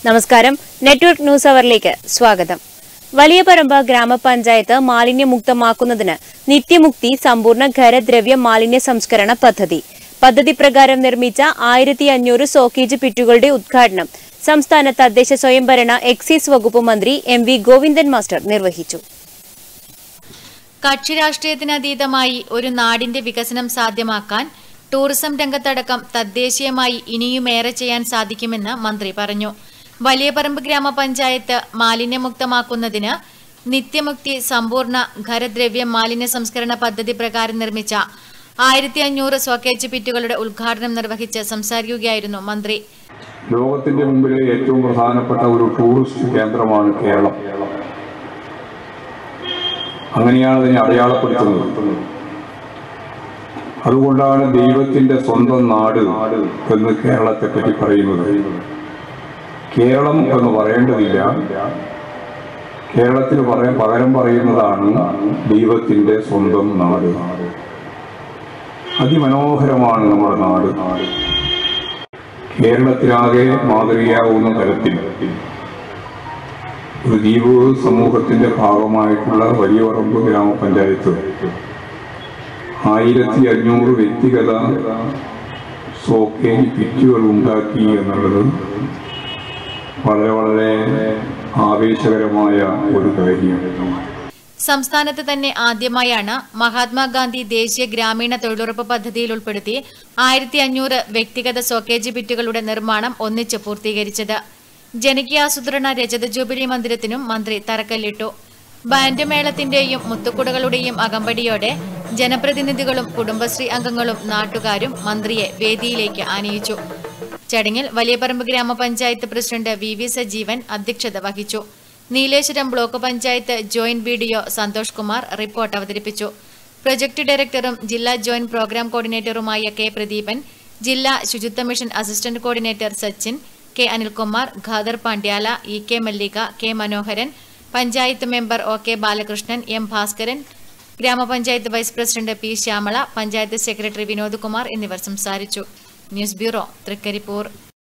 നമസ്കാരം network news അവറിലേക്ക് സ്വാഗതം വലിയ പറമ്പ് ഗ്രാമപഞ്ചായത്ത് മാലിന്യമുക്തമാക്കുന്നതിന് നിത്യമുക്തി സമ്പൂർണ്ണ ഖരദ്രവ്യ മാലിന്യ സംസ്കരണ പദ്ധതി പദ്ധതി പ്രകാരം നിർമ്മിച്ച ആയിരത്തി അഞ്ഞൂറ് സോക്കേജ് പിറ്റുകളുടെ ഉദ്ഘാടനം സംസ്ഥാന തദ്ദേശ സ്വയംഭരണ എക്സൈസ് വകുപ്പ് മന്ത്രി എം വി ഗോവിന്ദൻ മാസ്റ്റർ നിർവഹിച്ചു കക്ഷി രാഷ്ട്രീയത്തിനതീതമായി ഒരു നാടിന്റെ വികസനം സാധ്യമാക്കാൻ ടൂറിസം രംഗത്തടക്കം തദ്ദേശീയമായി ഇനിയുമേറെ ചെയ്യാൻ സാധിക്കുമെന്ന് മന്ത്രി പറഞ്ഞു വലിയപറമ്പ് ഗ്രാമപഞ്ചായത്ത് മാലിന്യമുക്തമാക്കുന്നതിന് നിത്യമുക്തി സമ്പൂർണ്ണ ഖരദ്രവ്യ മാലിന്യ സംസ്കരണ പദ്ധതി പ്രകാരം നിർമ്മിച്ച ആയിരത്തി അഞ്ഞൂറ് സ്വക്കേജ് പിറ്റുകളുടെ ഉദ്ഘാടനം നിർവഹിച്ച് സംസാരിക്കുകയായിരുന്നു മന്ത്രി ലോകത്തിന്റെ മുമ്പിലെ ഏറ്റവും പ്രധാനപ്പെട്ട ഒരു ടൂറിസ്റ്റ് കേന്ദ്രമാണ് കേരളം അങ്ങനെയാണ് അതിനെ അടയാളപ്പെടുത്തുന്നത് അതുകൊണ്ടാണ് ദൈവത്തിന്റെ സ്വന്തം നാട് എന്ന് കേരളത്തെ പറ്റി പറയുന്നത് കേരളം എന്ന് പറയേണ്ടതില്ല കേരളത്തിൽ പറയാൻ പകരം പറയുന്നതാണ് ദൈവത്തിന്റെ സ്വന്തം നാട് അതിമനോഹരമാണ് നമ്മുടെ നാട് കേരളത്തിലാകെ മാതൃകയാവുന്ന തരത്തിൽ ഒരു ദ്വീപ് സമൂഹത്തിന്റെ ഭാഗമായിട്ടുള്ള വലിയ പറമ്പ് ഗ്രാമപഞ്ചായത്ത് ആയിരത്തി അഞ്ഞൂറ് വ്യക്തിഗത സോക്കേജ് പിറ്റുകൾ ഉണ്ടാക്കി എന്നുള്ളത് വളരെ വളരെ ആവേശകരമായ ഒരു കാര്യമാണ് സംസ്ഥാനത്ത് തന്നെ ആദ്യമായാണ് മഹാത്മാഗാന്ധി ദേശീയ ഗ്രാമീണ തൊഴിലുറപ്പ് പദ്ധതിയിൽ ഉൾപ്പെടുത്തി ആയിരത്തി അഞ്ഞൂറ് വ്യക്തിഗത സോക്കേജ് പിറ്റുകളുടെ നിർമ്മാണം ഒന്നിച്ച് പൂർത്തീകരിച്ചത് ജനകീയാസൂത്രണ രജത ജൂബിലി മന്ദിരത്തിനും മന്ത്രി തറക്കല്ലിട്ടു ബാൻഡ് മേളത്തിന്റെയും മുത്തുക്കുടകളുടെയും അകമ്പടിയോടെ ജനപ്രതിനിധികളും കുടുംബശ്രീ അംഗങ്ങളും നാട്ടുകാരും മന്ത്രിയെ വേദിയിലേക്ക് ആനയിച്ചു ചടങ്ങിൽ വലിയപറമ്പ് ഗ്രാമപഞ്ചായത്ത് പ്രസിഡന്റ് വി വി സജീവൻ അധ്യക്ഷത വഹിച്ചു Nileshwaram block panchayat joint B D O Santhosh Kumar report അവതരിപ്പിച്ചു പ്രൊജക്ട് ഡയറക്ടറും ജില്ലാ ജോയിന്റ് പ്രോഗ്രാം കോർഡിനേറ്ററുമായ കെ പ്രദീപൻ ജില്ലാ ശുചിത്വ mission assistant coordinator Sachin K Anilkumar Khader Pandyala E K Mallika K Manoharan panchayat member O K Balakrishnan M Bhaskaran ഗ്രാമപഞ്ചായത്ത് vice president P Shyamala panchayat secretary Vinod Kumar എന്നിവർ സംസാരിച്ചു ന്യൂസ് ബ്യൂറോ തൃക്കരിപ്പൂർ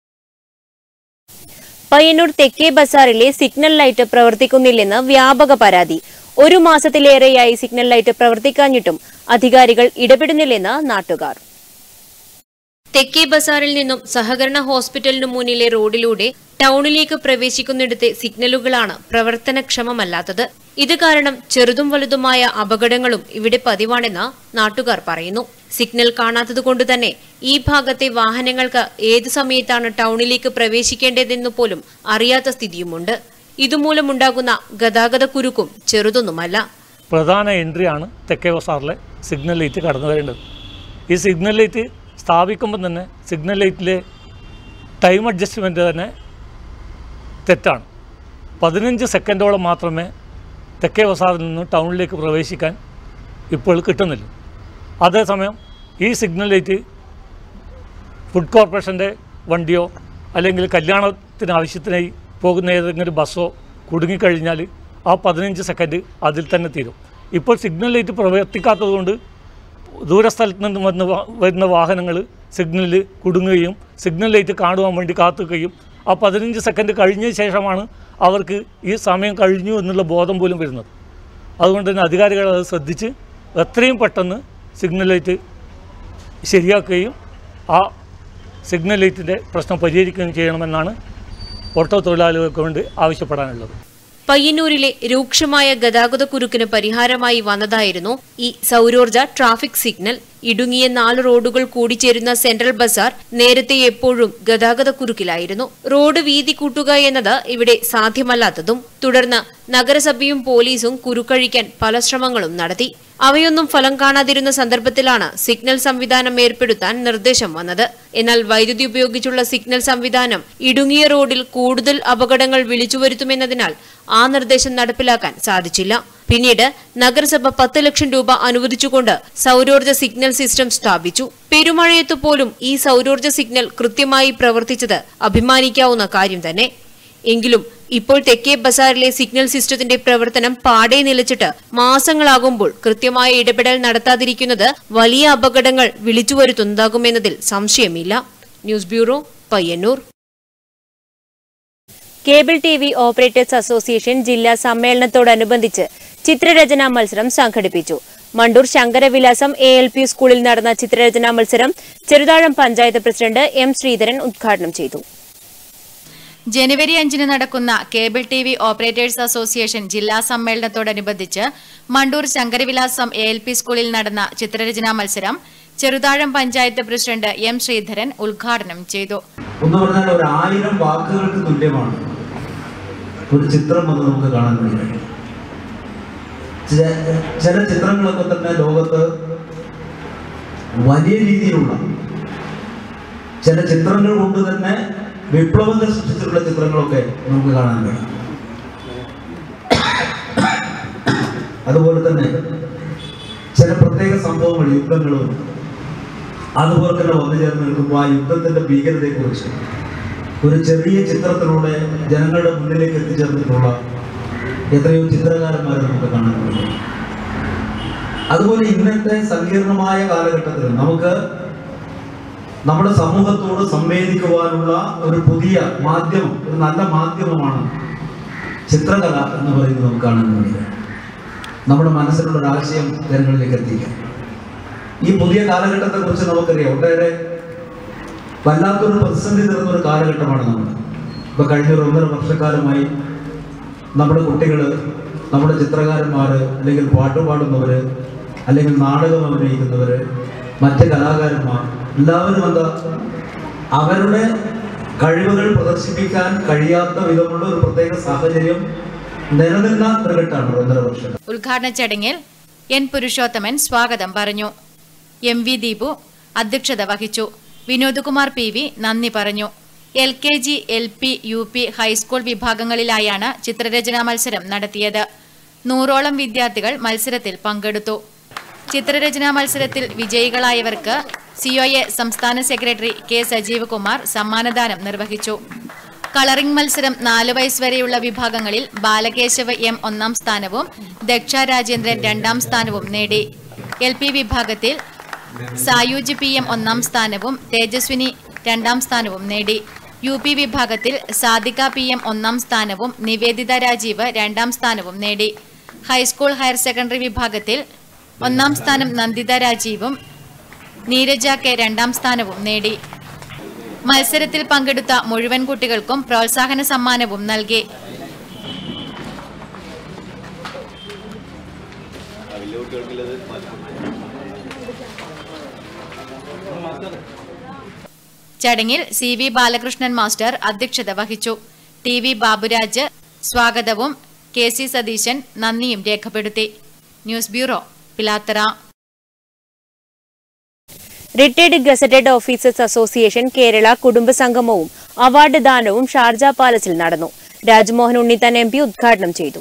പയ്യന്നൂർ തെക്കേ ബസാറിലെ സിഗ്നൽ ലൈറ്റ് പ്രവർത്തിക്കുന്നില്ലെന്ന് വ്യാപക പരാതി ഒരു മാസത്തിലേറെയായി സിഗ്നൽ ലൈറ്റ് പ്രവർത്തിക്കാഞ്ഞിട്ടും അധികാരികൾ ഇടപെടുന്നില്ലെന്ന് നാട്ടുകാർ തെക്കേ ബസാറിൽ നിന്നും സഹകരണ ഹോസ്പിറ്റലിനു മുന്നിലെ റോഡിലൂടെ ടൗണിലേക്ക് പ്രവേശിക്കുന്നിടത്തെ സിഗ്നലുകളാണ് പ്രവർത്തനക്ഷമമല്ലാത്തത് ഇത് കാരണം ചെറുതും വലുതുമായ അപകടങ്ങളും ഇവിടെ പതിവാണെന്ന് നാട്ടുകാർ പറയുന്നു സിഗ്നൽ കാണാത്തതുകൊണ്ട് തന്നെ ഈ ഭാഗത്തെ വാഹനങ്ങൾക്ക് ഏതു സമയത്താണ് ടൗണിലേക്ക് പ്രവേശിക്കേണ്ടതെന്നു പോലും അറിയാത്ത സ്ഥിതിയുമുണ്ട് ഇതുമൂലമുണ്ടാകുന്ന ഗതാഗത കുരുക്കും ചെറുതൊന്നുമല്ല പ്രധാന എൻട്രിയാണ് തെക്കേ ബസാറിലെ സിഗ്നൽ ലൈറ്റ് കടന്നു വരേണ്ടത് ഈ സിഗ്നൽ ലൈറ്റ് സ്ഥാപിക്കുമ്പോൾ തന്നെ സിഗ്നൽ ലൈറ്റിലെ ടൈം അഡ്ജസ്റ്റ്മെൻറ്റ് തന്നെ തെറ്റാണ് പതിനഞ്ച് സെക്കൻഡോളം മാത്രമേ തെക്കേ ബസാറിൽ നിന്ന് ടൗണിലേക്ക് പ്രവേശിക്കാൻ ഇപ്പോൾ കിട്ടുന്നില്ല അതേസമയം ഈ സിഗ്നൽ ലൈറ്റ് ഫുഡ് കോർപ്പറേഷൻ്റെ വണ്ടിയോ അല്ലെങ്കിൽ കല്യാണത്തിന് ആവശ്യത്തിനായി പോകുന്ന ഏതെങ്കിലും ബസ്സോ കുടുങ്ങിക്കഴിഞ്ഞാൽ ആ പതിനഞ്ച് സെക്കൻഡ് അതിൽ തന്നെ തീരും ഇപ്പോൾ സിഗ്നൽ ലൈറ്റ് പ്രവർത്തിക്കാത്തതുകൊണ്ട് ദൂരസ്ഥലത്ത് നിന്ന് വന്ന് വാ- വരുന്ന വാഹനങ്ങൾ സിഗ്നലിൽ കുടുങ്ങുകയും സിഗ്നൽ ലൈറ്റ് കാണുവാൻ വേണ്ടി കാത്തുകയും ആ പതിനഞ്ച് സെക്കൻഡ് കഴിഞ്ഞ ശേഷമാണ് അവർക്ക് ഈ സമയം കഴിഞ്ഞു എന്നുള്ള ബോധം പോലും വരുന്നത് അതുകൊണ്ട് തന്നെ അധികാരികൾ അത് ശ്രദ്ധിച്ച് എത്രയും പെട്ടെന്ന് സിഗ്നൽ ലൈറ്റ് ശരിയാക്കുകയും ആ സിഗ്നൽ ലൈറ്റിൻ്റെ പ്രശ്നം പരിഹരിക്കുകയും ചെയ്യണമെന്നാണ് ഓട്ടോ തൊഴിലാളികൾക്ക് വേണ്ടി ആവശ്യപ്പെടാനുള്ളത് പയ്യന്നൂരിലെ രൂക്ഷമായ ഗതാഗത കുരുക്കിന് പരിഹാരമായി വന്നതായിരുന്നു ഈ സൗരോർജ ട്രാഫിക് സിഗ്നൽ ഇടുങ്ങിയ നാല് റോഡുകൾ കൂടിച്ചേരുന്ന സെൻട്രൽ ബസാർ നേരത്തെ എപ്പോഴും ഗതാഗത കുരുക്കിലായിരുന്നു റോഡ് വീതി കൂട്ടുക എന്നത് ഇവിടെ സാധ്യമല്ലാത്തതും തുടർന്ന് നഗരസഭയും പോലീസും കുരുക്കഴിക്കാൻ പല ശ്രമങ്ങളും നടത്തി അവയൊന്നും ഫലം കാണാതിരുന്ന സന്ദർഭത്തിലാണ് സിഗ്നൽ സംവിധാനം ഏർപ്പെടുത്താൻ നിർദ്ദേശം വന്നത് എന്നാൽ വൈദ്യുതി ഉപയോഗിച്ചുള്ള സിഗ്നൽ സംവിധാനം ഇടുങ്ങിയ റോഡിൽ കൂടുതൽ അപകടങ്ങൾ വിളിച്ചുവരുത്തുമെന്നതിനാൽ ആ നിർദ്ദേശം നടപ്പിലാക്കാൻ സാധിച്ചില്ല പിന്നീട് നഗരസഭ പത്ത് ലക്ഷം രൂപ അനുവദിച്ചുകൊണ്ട് സൗരോർജ്ജ സിഗ്നൽ സിസ്റ്റം സ്ഥാപിച്ചു പെരുമഴയത്ത് പോലും ഈ സൗരോർജ്ജ സിഗ്നൽ കൃത്യമായി പ്രവർത്തിച്ചത് അഭിമാനിക്കാവുന്ന കാര്യം തന്നെ എങ്കിലും ഇപ്പോൾ തെക്കേ ബസാറിലെ സിഗ്നൽ സിസ്റ്റത്തിന്റെ പ്രവർത്തനം പാടെ നിലച്ചിട്ട് മാസങ്ങളാകുമ്പോൾ കൃത്യമായ ഇടപെടൽ നടത്താതിരിക്കുന്നത് വലിയ അപകടങ്ങൾ വിളിച്ചുവരുത്തുന്നതാകുമെന്നതിൽ സംശയമില്ല news bureau Payyanur cable T V operators association ജില്ലാ സമ്മേളനത്തോടനുബന്ധിച്ച് ചിത്രരചനാ മത്സരം സംഘടിപ്പിച്ചു Mandur Sankaravilasam A L P സ്കൂളിൽ നടന്ന ചിത്രരചനാ മത്സരം ചെറുതാഴം പഞ്ചായത്ത് പ്രസിഡന്റ് എം ശ്രീധരൻ ഉദ്ഘാടനം ചെയ്തു ജനുവരി അഞ്ചിന് നടക്കുന്ന cable T V operators association ജില്ലാ സമ്മേളനത്തോടനുബന്ധിച്ച് Mandur Sankaravilasam A L P സ്കൂളിൽ നടന്ന ചിത്രരചനാ മത്സരം ചെറുതാഴം പഞ്ചായത്ത് പ്രസിഡന്റ് എം ശ്രീധരൻ ഉദ്ഘാടനം ചെയ്തു ഒന്ന് പറഞ്ഞാൽ ഒരു ആയിരം വാക്കുകൾക്ക് തുല്യമാണ് ഒരു ചിത്രം എന്ന് നമുക്ക് കാണാൻ വേണ്ടി കഴിയും ചെ- ചില ചിത്രങ്ങളൊക്കെ തന്നെ ലോകത്ത് വലിയ രീതിയിലുള്ള ചില ചിത്രങ്ങൾ കൊണ്ട് തന്നെ വിപ്ലവങ്ങൾ സൃഷ്ടിച്ചിട്ടുള്ള ചിത്രങ്ങളൊക്കെ നമുക്ക് കാണാൻ കഴിയും അതുപോലെ തന്നെ ചില പ്രത്യേക സംഭവങ്ങൾ യുദ്ധങ്ങളും അതുപോലെ തന്നെ വന്നു ചേർന്ന് നിൽക്കുമ്പോൾ ആ യുദ്ധത്തിന്റെ ഭീകരതയെക്കുറിച്ച് ഒരു ചെറിയ ചിത്രത്തിലൂടെ ജനങ്ങളുടെ മുന്നിലേക്ക് എത്തിച്ചേർന്നിട്ടുള്ള എത്രയോ ചിത്രകാരന്മാരെ നമുക്ക് കാണാൻ കഴിയും അതുപോലെ ഇന്നത്തെ സങ്കീർണമായ കാലഘട്ടത്തിൽ നമുക്ക് നമ്മുടെ സമൂഹത്തോട് സംവേദിക്കുവാനുള്ള ഒരു പുതിയ മാധ്യമം ഒരു നല്ല മാധ്യമമാണ് ചിത്രകല എന്ന് പറയുന്നത് നമുക്ക് കാണാൻ കഴിയുക നമ്മുടെ മനസ്സിലുള്ള ഒരു ആശയം ജനങ്ങളിലേക്ക് എത്തിക്കുക ഈ പുതിയ കാലഘട്ടത്തെ കുറിച്ച് നമുക്കറിയാം ഒട്ടേറെ വല്ലാത്തൊരു പ്രതിസന്ധി തീർന്ന ഒരു കാലഘട്ടമാണ് നമ്മൾ ഇപ്പൊ കഴിഞ്ഞ ഒരു ഒന്നര വർഷക്കാലമായി നമ്മുടെ കുട്ടികൾ നമ്മുടെ ചിത്രകാരന്മാര് അല്ലെങ്കിൽ പാട്ട് പാടുന്നവര് അല്ലെങ്കിൽ നാടകം അഭിനയിക്കുന്നവര് മറ്റ് കലാകാരന്മാർ എല്ലാവരും എന്താ അവരുടെ കഴിവുകൾ പ്രദർശിപ്പിക്കാൻ കഴിയാത്ത വിധമുള്ള ഒരു പ്രത്യേക സാഹചര്യം നിലനിന്ന ഒരു ഘട്ടമാണ് ഒന്നര വർഷം ഉദ്ഘാടന ചടങ്ങിൽ എൻ പുരുഷോത്തമൻ സ്വാഗതം പറഞ്ഞു എം വി ദീപു അധ്യക്ഷത വഹിച്ചു വിനോദ്കുമാർ പി വി നന്ദി പറഞ്ഞു L K G L P U P high school വിഭാഗങ്ങളിലായാണ് ചിത്രരചനാ മത്സരം നടത്തിയത് നൂറോളം വിദ്യാർത്ഥികൾ മത്സരത്തിൽ പങ്കെടുത്തു ചിത്രരചനാ മത്സരത്തിൽ വിജയികളായവർക്ക് സിഒഎ സംസ്ഥാന സെക്രട്ടറി കെ സജീവ് കുമാർ സമ്മാനദാനം നിർവഹിച്ചു കളറിംഗ് മത്സരം നാല് വയസ്സ് വരെയുള്ള വിഭാഗങ്ങളിൽ ബാലകേശവ എം ഒന്നാം സ്ഥാനവും ദക്ഷ രാജേന്ദ്രൻ രണ്ടാം സ്ഥാനവും നേടി എൽ പി വിഭാഗത്തിൽ സായൂജ് പി എം ഒന്നാം സ്ഥാനവും തേജസ്വിനി രണ്ടാം സ്ഥാനവും നേടി യു പി വിഭാഗത്തിൽ സാദിക പി എം ഒന്നാം സ്ഥാനവും നിവേദിത രാജീവ് രണ്ടാം സ്ഥാനവും നേടി ഹൈസ്കൂൾ ഹയർ സെക്കൻഡറി വിഭാഗത്തിൽ ഒന്നാം സ്ഥാനം നന്ദിത രാജീവും നീരജ കെ രണ്ടാം സ്ഥാനവും നേടി മത്സരത്തിൽ പങ്കെടുത്ത മുഴുവൻ കുട്ടികൾക്കും പ്രോത്സാഹന സമ്മാനവും നൽകി ചടങ്ങിൽ സി വി ബാലകൃഷ്ണൻ മാസ്റ്റർ അധ്യക്ഷത വഹിച്ചു ടി വി ബാബുരാജ് സ്വാഗതവും കെ സി സതീശൻ നന്ദിയും രേഖപ്പെടുത്തി news bureau Pilathara retired gazetted officers association Kerala കുടുംബ സംഗമവും അവാർഡ് ദാനവും ഷാർജ പാലസിൽ നടന്നു രാജ്മോഹൻ ഉണ്ണിത്താൻ എം പി ഉദ്ഘാടനം ചെയ്തു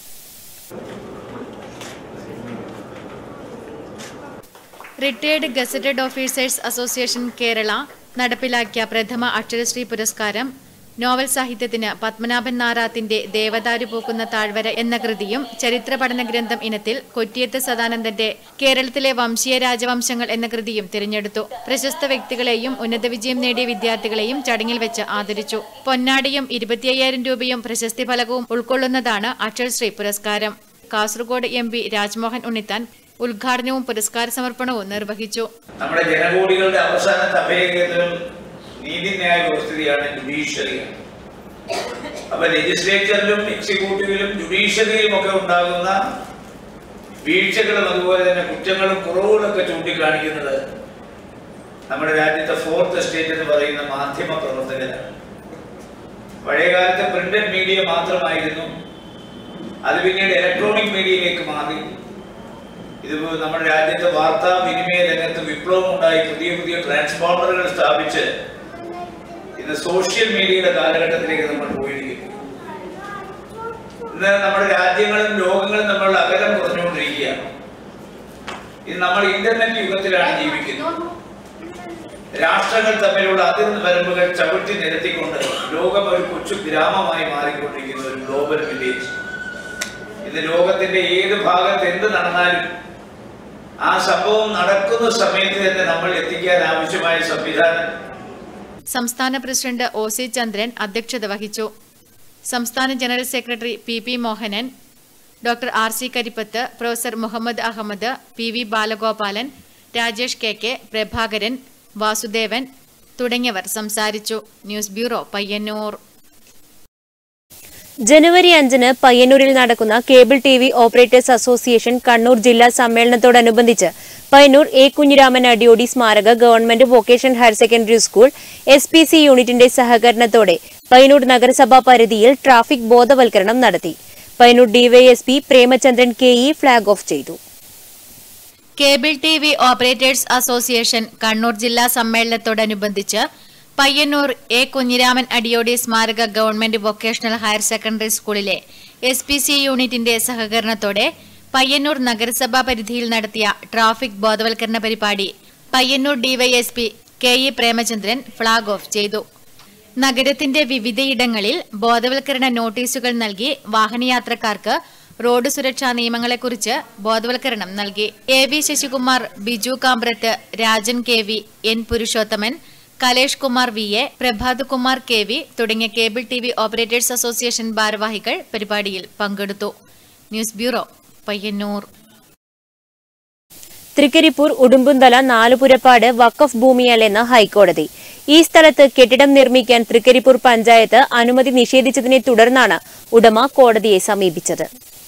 retired gazetted officers association Kerala നടപ്പിലാക്കിയ പ്രഥമ അക്ഷരശ്രീ പുരസ്കാരം നോവൽ സാഹിത്യത്തിന് പത്മനാഭൻ നാറാത്തിന്റെ ദേവദാരു പൂക്കുന്ന താഴ്വര എന്ന കൃതിയും ചരിത്ര പഠന ഗ്രന്ഥം ഇനത്തിൽ കൊറ്റിയത്ത് സദാനന്ദന്റെ കേരളത്തിലെ വംശീയ രാജവംശങ്ങൾ എന്ന കൃതിയും തിരഞ്ഞെടുത്തു പ്രശസ്ത വ്യക്തികളെയും ഉന്നത വിജയം നേടിയ വിദ്യാർത്ഥികളെയും ചടങ്ങിൽ വെച്ച് ആദരിച്ചു പൊന്നാടിയും ഇരുപത്തിയ്യായിരം രൂപയും പ്രശസ്തി ഫലകവും ഉൾക്കൊള്ളുന്നതാണ് അക്ഷരശ്രീ പുരസ്കാരം കാസർഗോഡ് എം പി രാജ്മോഹൻ ഉണ്ണിത്താൻ ഉദ്ഘാടനവും പുരസ്കാര സമർപ്പണവും നിർവഹിച്ചു നമ്മുടെ ജനകോടികളുടെ അവസാനത്തെ അഭയകേന്ദ്രം നീതിന്യായ വ്യവസ്ഥയാണ് ജുഡീഷ്യറി അപ്പൊ ലെജിസ്ലേച്ചറിലും എക്സിക്യൂട്ടീവിലും ജുഡീഷ്യറിയിലും ഒക്കെ ഉണ്ടാകുന്ന വീഴ്ചകളും അതുപോലെ തന്നെ കുറ്റങ്ങളും കുറവുകളൊക്കെ ചൂണ്ടിക്കാണിക്കുന്നത് നമ്മുടെ രാജ്യത്തെ ഫോർത്ത് എസ്റ്റേറ്റ് എന്ന് പറയുന്ന മാധ്യമ പ്രവർത്തകരാണ് പഴയകാലത്തെ പ്രിന്റഡ് മീഡിയ മാത്രമായിരുന്നു അത് പിന്നീട് ഇലക്ട്രോണിക് മീഡിയയിലേക്ക് മാറി ഇത് നമ്മുടെ രാജ്യത്തെ വാർത്താ വിനിമയ രംഗത്ത് വിപ്ലവം ഉണ്ടായി പുതിയ പുതിയ ട്രാൻസ്ഫോർമറുകൾ സ്ഥാപിച്ച് ഇന്ന് സോഷ്യൽ മീഡിയയുടെ കാലഘട്ടത്തിലേക്ക് നമ്മൾ പോയിരിക്കുന്നു ഇന്ന് നമ്മുടെ രാജ്യങ്ങളും ലോകങ്ങളും തമ്മിലുള്ള അകലം കുറഞ്ഞുകൊണ്ടിരിക്കുകയാണ് ഇത് നമ്മൾ ഇന്റർനെറ്റ് യുഗത്തിലാണ് ജീവിക്കുന്നത് രാഷ്ട്രങ്ങൾ തമ്മിലുള്ള അതിർന്ന വരമ്പുകൾ ചവിട്ടി നിരത്തിക്കൊണ്ട് ലോകം ഒരു കൊച്ചു ഗ്രാമമായി മാറിക്കൊണ്ടിരിക്കുന്ന ഒരു ഗ്ലോബൽ വില്ലേജ് ഇത് ലോകത്തിന്റെ ഏത് ഭാഗത്ത് എന്ത് നടന്നാലും ആ സംഭവം നടക്കുന്ന സമയത്ത് തന്നെ നമ്മൾ എത്തിക്കാൻ ആവശ്യമായ സംവിധാനം സംസ്ഥാന പ്രസിഡന്റ് ഒ സി ചന്ദ്രൻ അധ്യക്ഷത വഹിച്ചു സംസ്ഥാന general secretary P P Mohanan doctor R C Karippath professor Muhammad Ahmed P V Balagopalan Rajesh K K Prabhakaran Vasudevan തുടങ്ങിയവർ സംസാരിച്ചു ന്യൂസ് ബ്യൂറോ പയ്യന്നൂർ ജനുവരി അഞ്ചിന് പയ്യന്നൂരിൽ നടക്കുന്ന cable T V operators association Kannur ജില്ലാ സമ്മേളനത്തോടനുബന്ധിച്ച് പയ്യന്നൂർ എ കുഞ്ഞിരാമൻ അടിയോടി സ്മാരക government vocational higher secondary school S P C യൂണിറ്റിന്റെ സഹകരണത്തോടെ പയ്യന്നൂർ നഗരസഭാ പരിധിയിൽ ട്രാഫിക് ബോധവൽക്കരണം നടത്തി Payyanur DYSP Premachandran K E flag off ചെയ്തു cable T V operators association Kannur ജില്ലാ സമ്മേളനത്തോടനുബന്ധിച്ച് പയ്യന്നൂർ എ കുഞ്ഞിരാമൻ അടിയോടി സ്മാരക ഗവൺമെന്റ് വൊക്കേഷണൽ ഹയർ സെക്കൻഡറി സ്കൂളിലെ എസ് പി സി യൂണിറ്റിന്റെ സഹകരണത്തോടെ പയ്യന്നൂർ നഗരസഭാ പരിധിയിൽ നടത്തിയ ട്രാഫിക് ബോധവൽക്കരണ പരിപാടി Payyanur DYSP K E Premachandran flag off ചെയ്തു നഗരത്തിന്റെ വിവിധയിടങ്ങളിൽ ബോധവൽക്കരണ നോട്ടീസുകൾ നൽകി വാഹനയാത്രക്കാർക്ക് റോഡ് സുരക്ഷാ നിയമങ്ങളെക്കുറിച്ച് ബോധവൽക്കരണം നൽകി A V Sasikumar Biju Kambrath Rajan K V N Purushothaman Kalesh Kumar V A Prabhath Kumar K V തുടങ്ങിയ cable T V operators association ഭാരവാഹികൾ പരിപാടിയിൽ പങ്കെടുത്തു ന്യൂസ് ബ്യൂറോ പയ്യന്നൂർ തൃക്കരിപ്പൂർ ഉടുമ്പുന്തല നാലുപുരപ്പാട് വഖഫ് ഭൂമിയല്ലെന്ന് ഹൈക്കോടതി ഈ സ്ഥലത്ത് കെട്ടിടം നിർമ്മിക്കാൻ തൃക്കരിപ്പൂർ പഞ്ചായത്ത് അനുമതി നിഷേധിച്ചതിനെ തുടർന്നാണ് ഉടമ കോടതിയെ സമീപിച്ചത്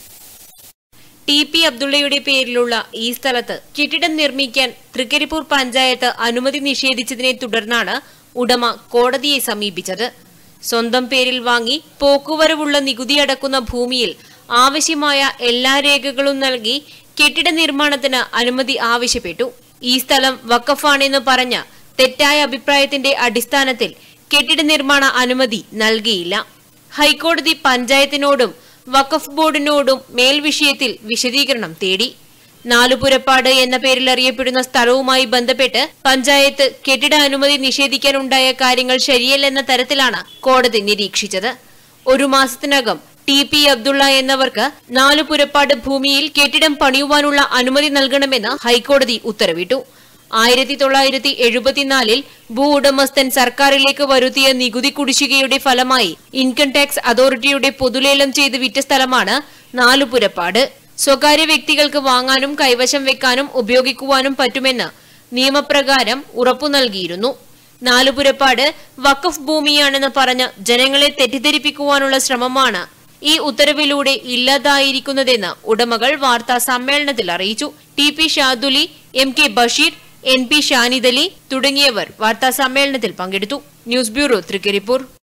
ടി പി അബ്ദുള്ളയുടെ പേരിലുള്ള ഈ സ്ഥലത്ത് കെട്ടിടം നിർമ്മിക്കാൻ തൃക്കരിപ്പൂർ പഞ്ചായത്ത് അനുമതി നിഷേധിച്ചതിനെ തുടർന്നാണ് ഉടമ കോടതിയെ സമീപിച്ചത് സ്വന്തം പേരിൽ വാങ്ങി പോക്കുവരവുള്ള നികുതി അടക്കുന്ന ഭൂമിയിൽ ആവശ്യമായ എല്ലാ രേഖകളും നൽകി കെട്ടിട നിർമ്മാണത്തിന് അനുമതി ആവശ്യപ്പെട്ടു ഈ സ്ഥലം വക്കഫാണെന്ന് പറഞ്ഞ തെറ്റായ അഭിപ്രായത്തിന്റെ അടിസ്ഥാനത്തിൽ കെട്ടിട നിർമ്മാണ അനുമതി നൽകിയില്ല ഹൈക്കോടതി പഞ്ചായത്തിനോടും വഖഫ് ബോർഡിനോടും മേൽവിഷയത്തിൽ വിശദീകരണം തേടി നാലുപുരപ്പാട് എന്ന പേരിൽ അറിയപ്പെടുന്ന സ്ഥലവുമായി ബന്ധപ്പെട്ട് പഞ്ചായത്ത് കെട്ടിട അനുമതി നിഷേധിക്കാനുണ്ടായ കാര്യങ്ങൾ ശരിയല്ലെന്ന തരത്തിലാണ് കോടതി നിരീക്ഷിച്ചത് ഒരു മാസത്തിനകം ടി പി അബ്ദുള്ള എന്നവർക്ക് നാലുപുരപ്പാട് ഭൂമിയിൽ കെട്ടിടം പണിയുവാനുള്ള അനുമതി നൽകണമെന്ന് ഹൈക്കോടതി ഉത്തരവിട്ടു ആയിരത്തി തൊള്ളായിരത്തി എഴുപത്തിനാലിൽ ഭൂ ഉടമസ്ഥൻ സർക്കാരിലേക്ക് വരുത്തിയ നികുതി കുടിശ്ശികയുടെ ഫലമായി ഇൻകം ടാക്സ് അതോറിറ്റിയുടെ പൊതുലേലം ചെയ്ത് വിറ്റ സ്ഥലമാണ് നാലുപുരപ്പാട് സ്വകാര്യ വ്യക്തികൾക്ക് വാങ്ങാനും കൈവശം വെക്കാനും ഉപയോഗിക്കുവാനും പറ്റുമെന്ന് നിയമപ്രകാരം ഉറപ്പു നൽകിയിരുന്നു നാലുപുരപ്പാട് വഖഫ് ഭൂമിയാണെന്ന് പറഞ്ഞ് ജനങ്ങളെ തെറ്റിദ്ധരിപ്പിക്കുവാനുള്ള ശ്രമമാണ് ഈ ഉത്തരവിലൂടെ ഇല്ലാതായിരിക്കുന്നതെന്ന് ഉടമകൾ വാർത്താ സമ്മേളനത്തിൽ അറിയിച്ചു T P Shaduli M K Basheer N P Shanidali തുടങ്ങിയവർ വാർത്താ സമ്മേളനത്തിൽ പങ്കെടുത്തു news bureau Trikaripur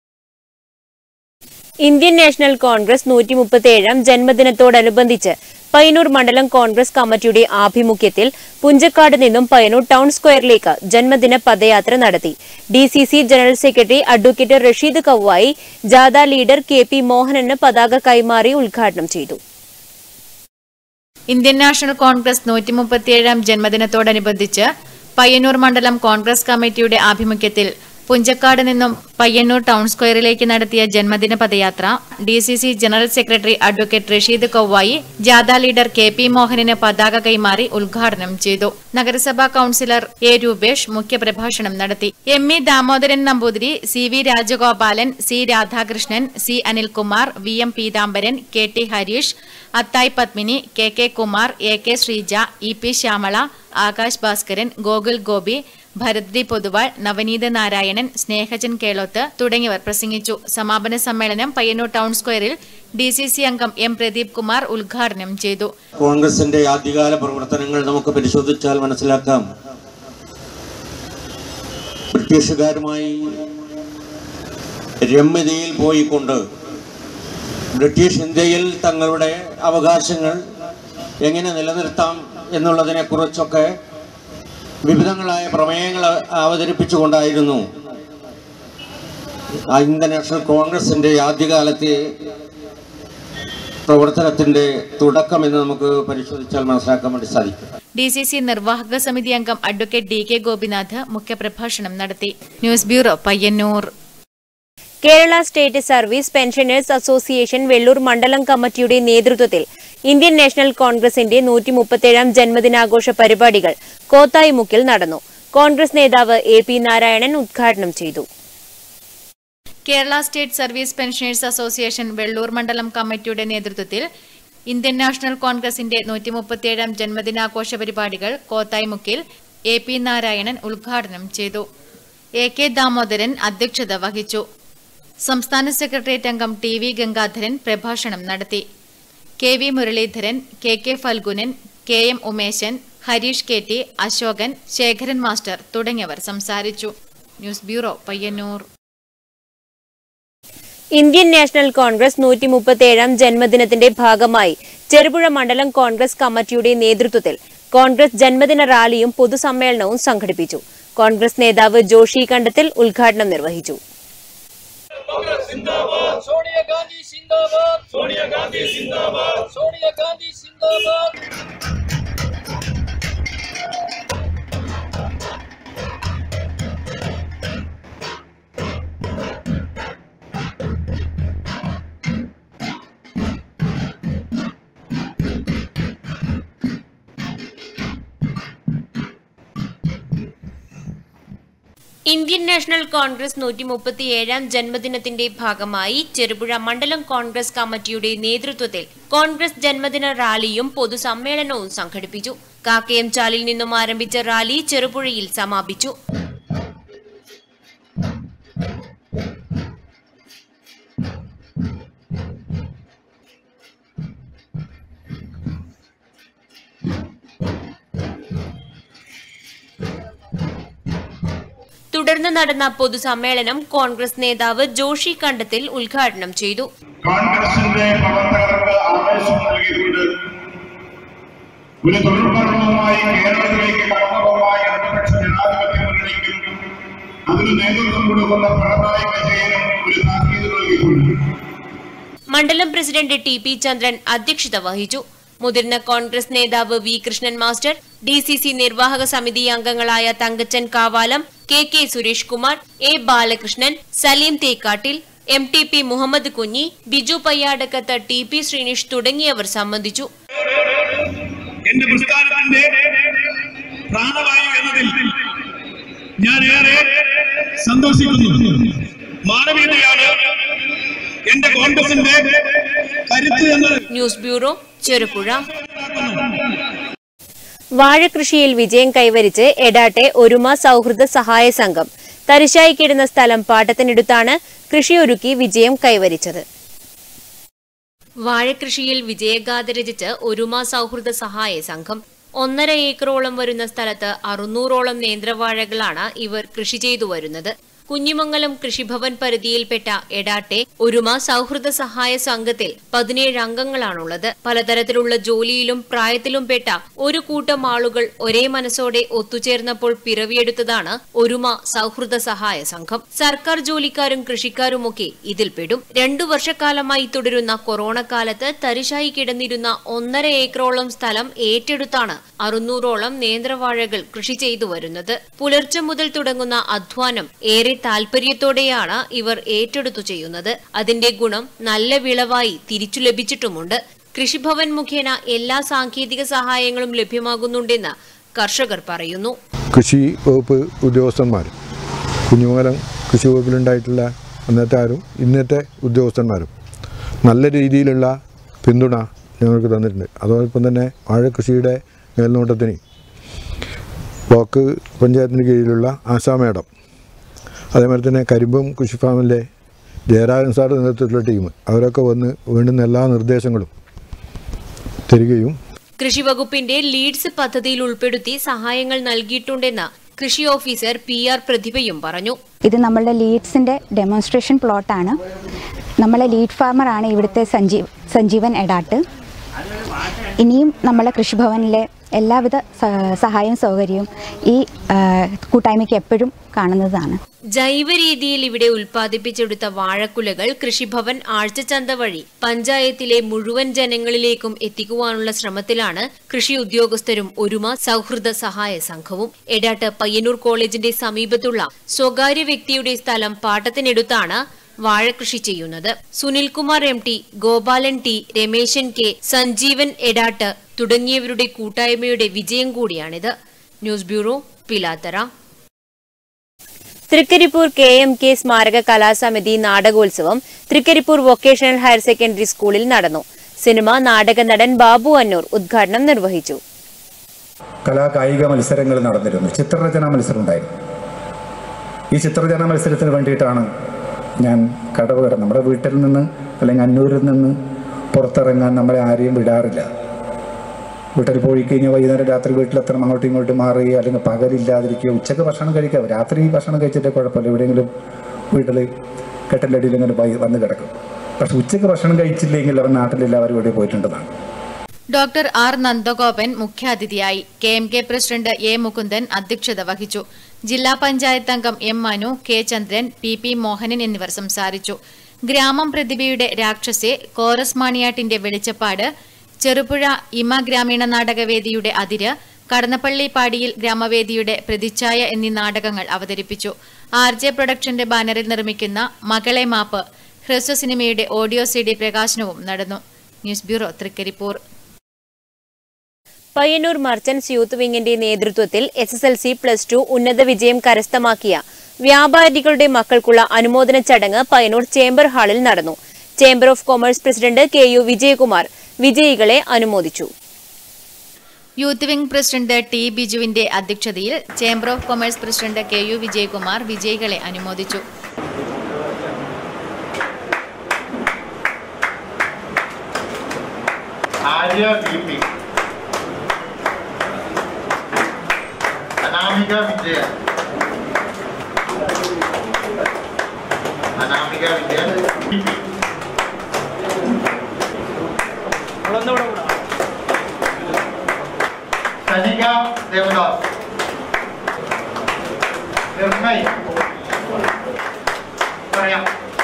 Indian National Congress നൂറ്റി മുപ്പത്തിയേഴാം ജന്മദിനത്തോടനുബന്ധിച്ച് പയ്യന്നൂർ മണ്ഡലം കോൺഗ്രസ് കമ്മിറ്റിയുടെ ആഭിമുഖ്യത്തിൽ പുഞ്ചക്കാട് നിന്നും പയ്യന്നൂർ ടൗൺ സ്ക്വയറിലേക്ക് ജന്മദിന പദയാത്ര നടത്തി D C C general secretary advocate Rasheed Kavvayi ജാഥ ലീഡർ കെ പി മോഹനന് പതാക കൈമാറി ഉദ്ഘാടനം ചെയ്തു ഇന്ത്യൻ നാഷണൽ കോൺഗ്രസ് നൂറ്റി മുപ്പത്തിയേഴാം ജന്മദിനത്തോടനുബന്ധിച്ച് പയ്യന്നൂർ മണ്ഡലം കോൺഗ്രസ് കമ്മിറ്റിയുടെ ആഭിമുഖ്യത്തിൽ പുഞ്ചക്കാട് നിന്നും പയ്യന്നൂർ ടൗൺ സ്ക്വയറിലേക്ക് നടത്തിയ ജന്മദിന പദയാത്ര D C C general secretary advocate Rasheed Kavvayi ജാഥ ലീഡർ കെ പി മോഹനന് പതാക കൈമാറി ഉദ്ഘാടനം ചെയ്തു നഗരസഭാ കൌൺസിലർ എ രൂപേഷ് മുഖ്യപ്രഭാഷണം നടത്തി M E Damodaran Namboothiri C V Rajagopalan C Radhakrishnan C Anilkumar V M Peethambaran K T Harish Athai Padmini K K Kumar A K Sreeja E P Shyamala Akash Bhaskaran Gokul Gopi Bharathri Poduval Navaneetha Narayanan Snehajan Kelothu തുടങ്ങിയവർ പ്രസംഗിച്ചു സമാപന സമ്മേളനം പയ്യന്നൂർ ടൗൺ സ്ക്വയറിൽ ഡി സി സി അംഗം എം പ്രദീപ് കുമാർ ഉദ്ഘാടനം ചെയ്തു കോൺഗ്രസിന്റെ ആദ്യകാല പ്രവർത്തനങ്ങൾ നമുക്ക് പരിശോധിച്ചാൽ മനസ്സിലാക്കാം ബ്രിട്ടീഷുകാരുമായി രമ്യതയിൽ പോയിക്കൊണ്ട് ബ്രിട്ടീഷ് ഇന്ത്യയിൽ തങ്ങളുടെ അവകാശങ്ങൾ എങ്ങനെ നിലനിർത്താം എന്നുള്ളതിനെക്കുറിച്ചൊക്കെ വിവിധങ്ങളായ പ്രമേയങ്ങൾ അവതരിപ്പിച്ചുകൊണ്ടായിരുന്നു ആ ഇന്ത്യൻ നാഷണൽ കോൺഗ്രസിന്റെ ആദ്യകാലത്തെ പ്രവർത്തനത്തിന്റെ തുടക്കമെന്ന് നമുക്ക് പരിശോധിച്ചാൽ മനസ്സിലാക്കാൻ വേണ്ടി സാധിക്കും ഡി സി സി നിർവാഹക സമിതി അംഗം അഡ്വക്കേറ്റ് ഡി കെ ഗോപിനാഥ് മുഖ്യപ്രഭാഷണം നടത്തി news bureau Payyanur Kerala state service pensioners association Vellur മണ്ഡലം കമ്മിറ്റിയുടെ നേതൃത്വത്തിൽ ഇന്ത്യൻ നാഷണൽ കോൺഗ്രസിന്റെ നൂറ്റി മുപ്പത്തേഴാം ജന്മദിനാഘോഷ പരിപാടികൾ കോത്തായിമുക്കിൽ നടന്നു കോൺഗ്രസ് നേതാവ് എ പി നാരായണൻ ഉദ്ഘാടനം ചെയ്തു Kerala state service pensioners association Vellur മണ്ഡലം കമ്മിറ്റിയുടെ നേതൃത്വത്തിൽ ഇന്ത്യൻ നാഷണൽ കോൺഗ്രസിന്റെ നൂറ്റി മുപ്പത്തിയേഴാം ജന്മദിനാഘോഷ പരിപാടികൾ കോത്തായ്മുക്കിൽ എ പി നാരായണൻ ഉദ്ഘാടനം ചെയ്തു എ കെ ദാമോദരൻ അധ്യക്ഷത വഹിച്ചു സംസ്ഥാന സെക്രട്ടേറിയറ്റ് അംഗം ടി വി ഗംഗാധരൻ പ്രഭാഷണം നടത്തി K V Muraleedharan K K Phalgunan K M Umesan Harish K T Ashokan Sekharan master തുടങ്ങിയവർ സംസാരിച്ചു news bureau Payyanur Indian National Congress നൂറ്റി മുപ്പത്തിയേഴാം ജന്മദിനത്തിന്റെ ഭാഗമായി ചെറുപുഴ മണ്ഡലം കോൺഗ്രസ് കമ്മിറ്റിയുടെ നേതൃത്വത്തിൽ കോൺഗ്രസ് ജന്മദിന റാലിയും പൊതുസമ്മേളനവും സംഘടിപ്പിച്ചു കോൺഗ്രസ് നേതാവ് ജോഷി കണ്ടത്തിൽ ഉദ്ഘാടനം നിർവഹിച്ചു സോണിയ ഗാന്ധി സിന്ദാബാദ് സോണിയ ഗാന്ധി സിന്ദാബാദ് സോണിയ ഗാന്ധി സിന്ദാബാദ് ഇന്ത്യൻ നാഷണൽ കോൺഗ്രസ് നൂറ്റി മുപ്പത്തിയേഴാം ജന്മദിനത്തിന്റെ ഭാഗമായി ചെറുപുഴ മണ്ഡലം കോൺഗ്രസ് കമ്മിറ്റിയുടെ നേതൃത്വത്തിൽ കോൺഗ്രസ് ജന്മദിന റാലിയും പൊതുസമ്മേളനവും സംഘടിപ്പിച്ചു കാക്കയം ചാലിൽ നിന്നും ആരംഭിച്ച റാലി ചെറുപുഴയിൽ സമാപിച്ചു തുടർന്ന് നടന്ന പൊതുസമ്മേളനം കോൺഗ്രസ് നേതാവ് ജോഷി കണ്ടത്തിൽ ഉദ്ഘാടനം ചെയ്തു കോൺഗ്രസിന്റെ പ്രവർത്തകർക്ക് ആവേശം നൽകിക്കൊണ്ട് ഒരു തൊഴിൽപർവമായി കേരളത്തിലേക്ക് കടന്നുപോകാൻ ഇടതുപക്ഷ ജനാധിപത്യ മുന്നണിക്കും അതിന് നേതൃത്വം കൊടുക്കുന്ന പിണറായി വിജയനും ഒരു താക്കീത് നൽകിക്കൊണ്ട് മണ്ഡലം പ്രസിഡന്റ് ടി പി ചന്ദ്രൻ അധ്യക്ഷത വഹിച്ചു മുതിർന്ന കോൺഗ്രസ് നേതാവ് V Krishnan master D C C നിർവാഹക സമിതി അംഗങ്ങളായ Thankachan Kavalam K K Suresh Kumar A Balakrishnan Saleem Thekkattil M T P Muhammad Kunhi Biju Payyadakkath T P Sreenish തുടങ്ങിയവർ സംബന്ധിച്ചു എന്റെ പ്രസ്ഥാനത്തിന്റെ പ്രാണവായു എന്നതിൽ ഞാൻ ഏറെ സന്തോഷിക്കുന്നു മാനവീയതയാണ് എന്റെ കോൺഗ്രസിന്റെ കരുത്ത് എന്നത് ന്യൂസ് ബ്യൂറോ ചെറുപുഴ വാഴകൃഷിയിൽ വിജയം കൈവരിച്ച് എടാട്ടെ ഒരുമ സൗഹൃദ സഹായ സംഘം തരിശായി കിടന്ന സ്ഥലം പാട്ടത്തിനെടുത്താണ് കൃഷിയൊരുക്കി വിജയം കൈവരിച്ചത് വാഴകൃഷിയിൽ വിജയഗാഥ രചിച്ച് ഒരുമ സൗഹൃദ സഹായ സംഘം ഒന്നര ഏക്കറോളം വരുന്ന സ്ഥലത്ത് അറുന്നൂറോളം നേന്ത്രവാഴകളാണ് ഇവർ കൃഷി ചെയ്തു വരുന്നത് കുഞ്ഞിമംഗലം കൃഷിഭവൻ പരിധിയിൽപ്പെട്ട എടാട്ടെ ഒരുമ സൗഹൃദ സഹായ സംഘത്തിൽ പതിനേഴ് അംഗങ്ങളാണുള്ളത് പലതരത്തിലുള്ള ജോലിയിലും പ്രായത്തിലും പെട്ട ഒരു കൂട്ടം ആളുകൾ ഒരേ മനസ്സോടെ ഒത്തുചേർന്നപ്പോൾ പിറവിയെടുത്തതാണ് ഒരുമ സൗഹൃദ സഹായ സംഘം സർക്കാർ ജോലിക്കാരും കൃഷിക്കാരുമൊക്കെ ഇതിൽപ്പെടും രണ്ടു വർഷക്കാലമായി തുടരുന്ന കൊറോണ കാലത്ത് തരിശായി കിടന്നിരുന്ന ഒന്നര ഏക്കറോളം സ്ഥലം ഏറ്റെടുത്താണ് അറുന്നൂറോളം നേന്ത്രവാഴകൾ കൃഷി ചെയ്തു വരുന്നത് പുലർച്ചെ മുതൽ തുടങ്ങുന്ന അധ്വാനം ഏറെ താൽപര്യത്തോടെയാണ് ഇവർ ഏറ്റെടുത്തു ചെയ്യുന്നത് അതിന്റെ ഗുണം നല്ല വിളവായി തിരിച്ചു ലഭിച്ചിട്ടുമുണ്ട് കൃഷിഭവൻ മുഖേന എല്ലാ സാങ്കേതിക സഹായങ്ങളും ലഭ്യമാകുന്നുണ്ടെന്ന് കർഷകർ പറയുന്നു കൃഷി വകുപ്പ് ഉദ്യോഗസ്ഥന്മാർ കുഞ്ഞുമംഗലം കൃഷി വകുപ്പിലുണ്ടായിട്ടുള്ള അന്നത്തെ ആരും ഇന്നത്തെ ഉദ്യോഗസ്ഥന്മാരും നല്ല രീതിയിലുള്ള പിന്തുണ ഞങ്ങൾക്ക് തന്നിട്ടുണ്ട് അതോടൊപ്പം തന്നെ വാഴക്കൃഷിയുടെ മേൽനോട്ടത്തിന് ബ്ലോക്ക് പഞ്ചായത്തിന് കീഴിലുള്ള ആശാ മേഡം അതേമാതിരി തന്നെ കരിമ്പം കൃഷി ഫാമിലെ ജയരാജൻ സാറിൻ്റെ നേതൃത്വത്തിലുള്ള ടീം അവരൊക്കെ വന്ന് വേണ്ടുന്ന എല്ലാ നിർദ്ദേശങ്ങളും തരികയും കൃഷിവകുപ്പിന്റെ ലീഡ്സ് പദ്ധതിയിൽ ഉൾപ്പെടുത്തി സഹായങ്ങൾ നൽകിയിട്ടുണ്ടെന്ന് കൃഷി ഓഫീസർ പി ആർ പ്രതിഭയും പറഞ്ഞു ഇത് നമ്മളുടെ ലീഡ്സിൻ്റെ ഡെമോൺസ്ട്രേഷൻ പ്ലോട്ടാണ് നമ്മളെ ലീഡ് ഫാർമറാണ് ഇവിടുത്തെ സഞ്ജീവ് സഞ്ജീവൻ എടാട്ട് ഇനിയും നമ്മളെ കൃഷിഭവനിലെ എല്ലാവിധ സ- സഹായവും സൗകര്യവും ഈ ആ, കൂട്ടായ്മയ്ക്ക് എപ്പോഴും കാണുന്നതാണ് ജൈവ രീതിയിൽ ഇവിടെ ഉൽപ്പാദിപ്പിച്ചെടുത്ത വാഴക്കുലകൾ കൃഷിഭവൻ ആഴ്ചച്ചന്ത വഴി പഞ്ചായത്തിലെ മുഴുവൻ ജനങ്ങളിലേക്കും എത്തിക്കുവാനുള്ള ശ്രമത്തിലാണ് കൃഷി ഉദ്യോഗസ്ഥരും ഒരുമ സൗഹൃദ സഹായ സംഘവും എടാട്ട് പയ്യന്നൂർ കോളേജിന്റെ സമീപത്തുള്ള സ്വകാര്യ വ്യക്തിയുടെ സ്ഥലം പാട്ടത്തിനെടുത്താണ് വാഴകൃഷി ചെയ്യുന്നത് Sunilkumar M T Gopalan T Rameshan K Sanjeevan Edat തുടങ്ങിയവരുടെ കൂട്ടായ്മയുടെ വിജയം കൂടിയാണിത് news bureau Pilathara Trikaripur K M K സ്മാരക കലാസമിതി നാടകോത്സവം തൃക്കരിപ്പൂർ വൊക്കേഷണൽ ഹയർ സെക്കൻഡറി സ്കൂളിൽ നടന്നു സിനിമ നാടക നടൻ ബാബു അന്നൂർ ഉദ്ഘാടനം നിർവഹിച്ചു കലാ കായിക മത്സരങ്ങൾ നടന്നിരുന്നു ചിത്രരചനാ മത്സരം ഉണ്ടായിരുന്നു ഈ ചിത്രരചനാ മത്സരത്തിന് വേണ്ടിയിട്ടാണ് ഞാൻ കടവ് കട നമ്മുടെ വീട്ടിൽ നിന്ന് അല്ലെങ്കിൽ അന്നൂരിൽ നിന്ന് പുറത്തിറങ്ങാൻ നമ്മളെ ആരെയും വിടാറില്ല വീട്ടിൽ പോയി കഴിഞ്ഞാൽ വൈകുന്നേരം രാത്രി വീട്ടിലെത്തണം അങ്ങോട്ടും ഇങ്ങോട്ടും മാറി അല്ലെങ്കിൽ പകലില്ലാതിരിക്കുക ഉച്ചക്ക് ഭക്ഷണം കഴിക്കാം രാത്രി ഭക്ഷണം കഴിച്ചിട്ടേ കുഴപ്പമില്ല എവിടെയെങ്കിലും വീട്ടിൽ കെട്ടലടിയിൽ ഇങ്ങനെ വൈ- വന്ന് കിടക്കും പക്ഷെ ഉച്ചക്ക് ഭക്ഷണം കഴിച്ചില്ലെങ്കിൽ അവൻ നാട്ടിലെല്ലാവരും ഇവിടെ പോയിട്ടുണ്ടെന്നാണ് ഡോക്ടർ ആർ നന്ദഗോപൻ മുഖ്യാതിഥിയായി K M K president A Mukundan അധ്യക്ഷത വഹിച്ചു ജില്ലാ പഞ്ചായത്ത് അംഗം M Manu K Chandran P P Mohanan എന്നിവർ സംസാരിച്ചു ഗ്രാമം പ്രതിഭയുടെ രാക്ഷസെ കോറസ് മാണിയാട്ടിന്റെ വെളിച്ചപ്പാട് ചെറുപുഴ ഇമ ഗ്രാമീണ നാടകവേദിയുടെ അതിര് കടന്നപ്പള്ളി പാടിയിൽ ഗ്രാമവേദിയുടെ പ്രതിച്ഛായ എന്നീ നാടകങ്ങൾ അവതരിപ്പിച്ചു ആർ ജെ പ്രൊഡക്ഷന്റെ ബാനറിൽ നിർമ്മിക്കുന്ന മകളെ മാപ്പ് ഹ്രസ്വ സിനിമയുടെ ഓഡിയോ സി ഡി പ്രകാശനവും നടന്നു news bureau Trikaripur Payyanur merchants youth വിങ്ങിന്റെ നേതൃത്വത്തിൽ S S L C plus two ഉന്നത വിജയം കരസ്ഥമാക്കിയ വ്യാപാരികളുടെ മക്കൾക്കുള്ള അനുമോദന ചടങ്ങ് പയ്യന്നൂർ ചേംബർ ഹാളിൽ നടന്നു chamber of commerce president K U Vijayakumar വിജയികളെ അനുമോദിച്ചു യൂത്ത് വിംഗ് പ്രസിഡന്റ് ടി ബിജുവിന്റെ അധ്യക്ഷതയിൽ chamber of commerce president K U Vijayakumar വിജയികളെ അനുമോദിച്ചു Arya V P Anamika Vijaya Anamika Vijaya V P Sanika Devadas Nirmay പറയാം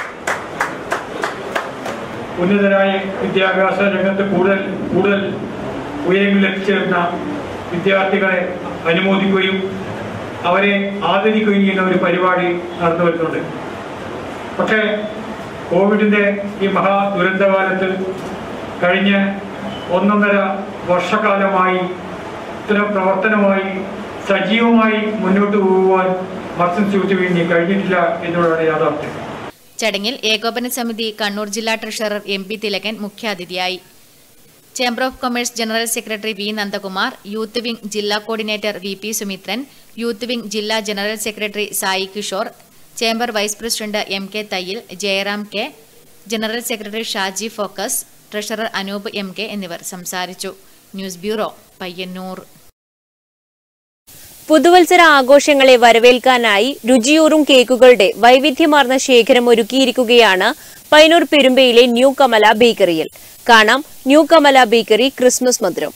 ഉന്നതരായ വിദ്യാഭ്യാസ രംഗത്ത് കൂടുതൽ കൂടുതൽ ഉയരങ്ങളിൽ എത്തിച്ചേർന്ന വിദ്യാർത്ഥികളെ അനുമോദിക്കുകയും അവരെ ആദരിക്കുകയും ചെയ്യുന്ന ഒരു പരിപാടി നടന്നു വരുന്നുണ്ട് പക്ഷേ കോവിഡിന്റെ ഈ മഹാ ദുരന്തകാലത്ത് കഴിഞ്ഞ ഒന്നൊന്നര വർഷക്കാലമായി ഇത്തരം പ്രവർത്തനമായി സജീവമായി മുന്നോട്ട് പോകുവാൻ മർച്ചൻസ് യൂത്ത് വേണ്ടി കഴിഞ്ഞിട്ടില്ല എന്നുള്ളതാണ് യാഥാർത്ഥ്യം ചടങ്ങിൽ ഏകോപന സമിതി കണ്ണൂർ ജില്ലാ ട്രഷറർ എം പി തിലകൻ മുഖ്യാതിഥിയായി chamber of commerce general secretary V Nandakumar youth wing ജില്ലാ coordinator V P Sumithran youth wing ജില്ലാ general secretary Sai Kishore chamber vice president M K Thayyil Jayaram K general secretary Shaji Focus treasurer Anoop M K എന്നിവർ സംസാരിച്ചു ന്യൂസ് ബ്യൂറോ പയ്യന്നൂർ പുതുവത്സര ആഘോഷങ്ങളെ വരവേൽക്കാനായി രുചിയൂറും കേക്കുകളുടെ വൈവിധ്യമാർന്ന ശേഖരം ഒരുക്കിയിരിക്കുകയാണ് പൈനൂർ പെരുമ്പയിലെ ന്യൂ കമല ബേക്കറിയിൽ കാണാം ന്യൂ കമല ബേക്കറി ക്രിസ്മസ് മധുരം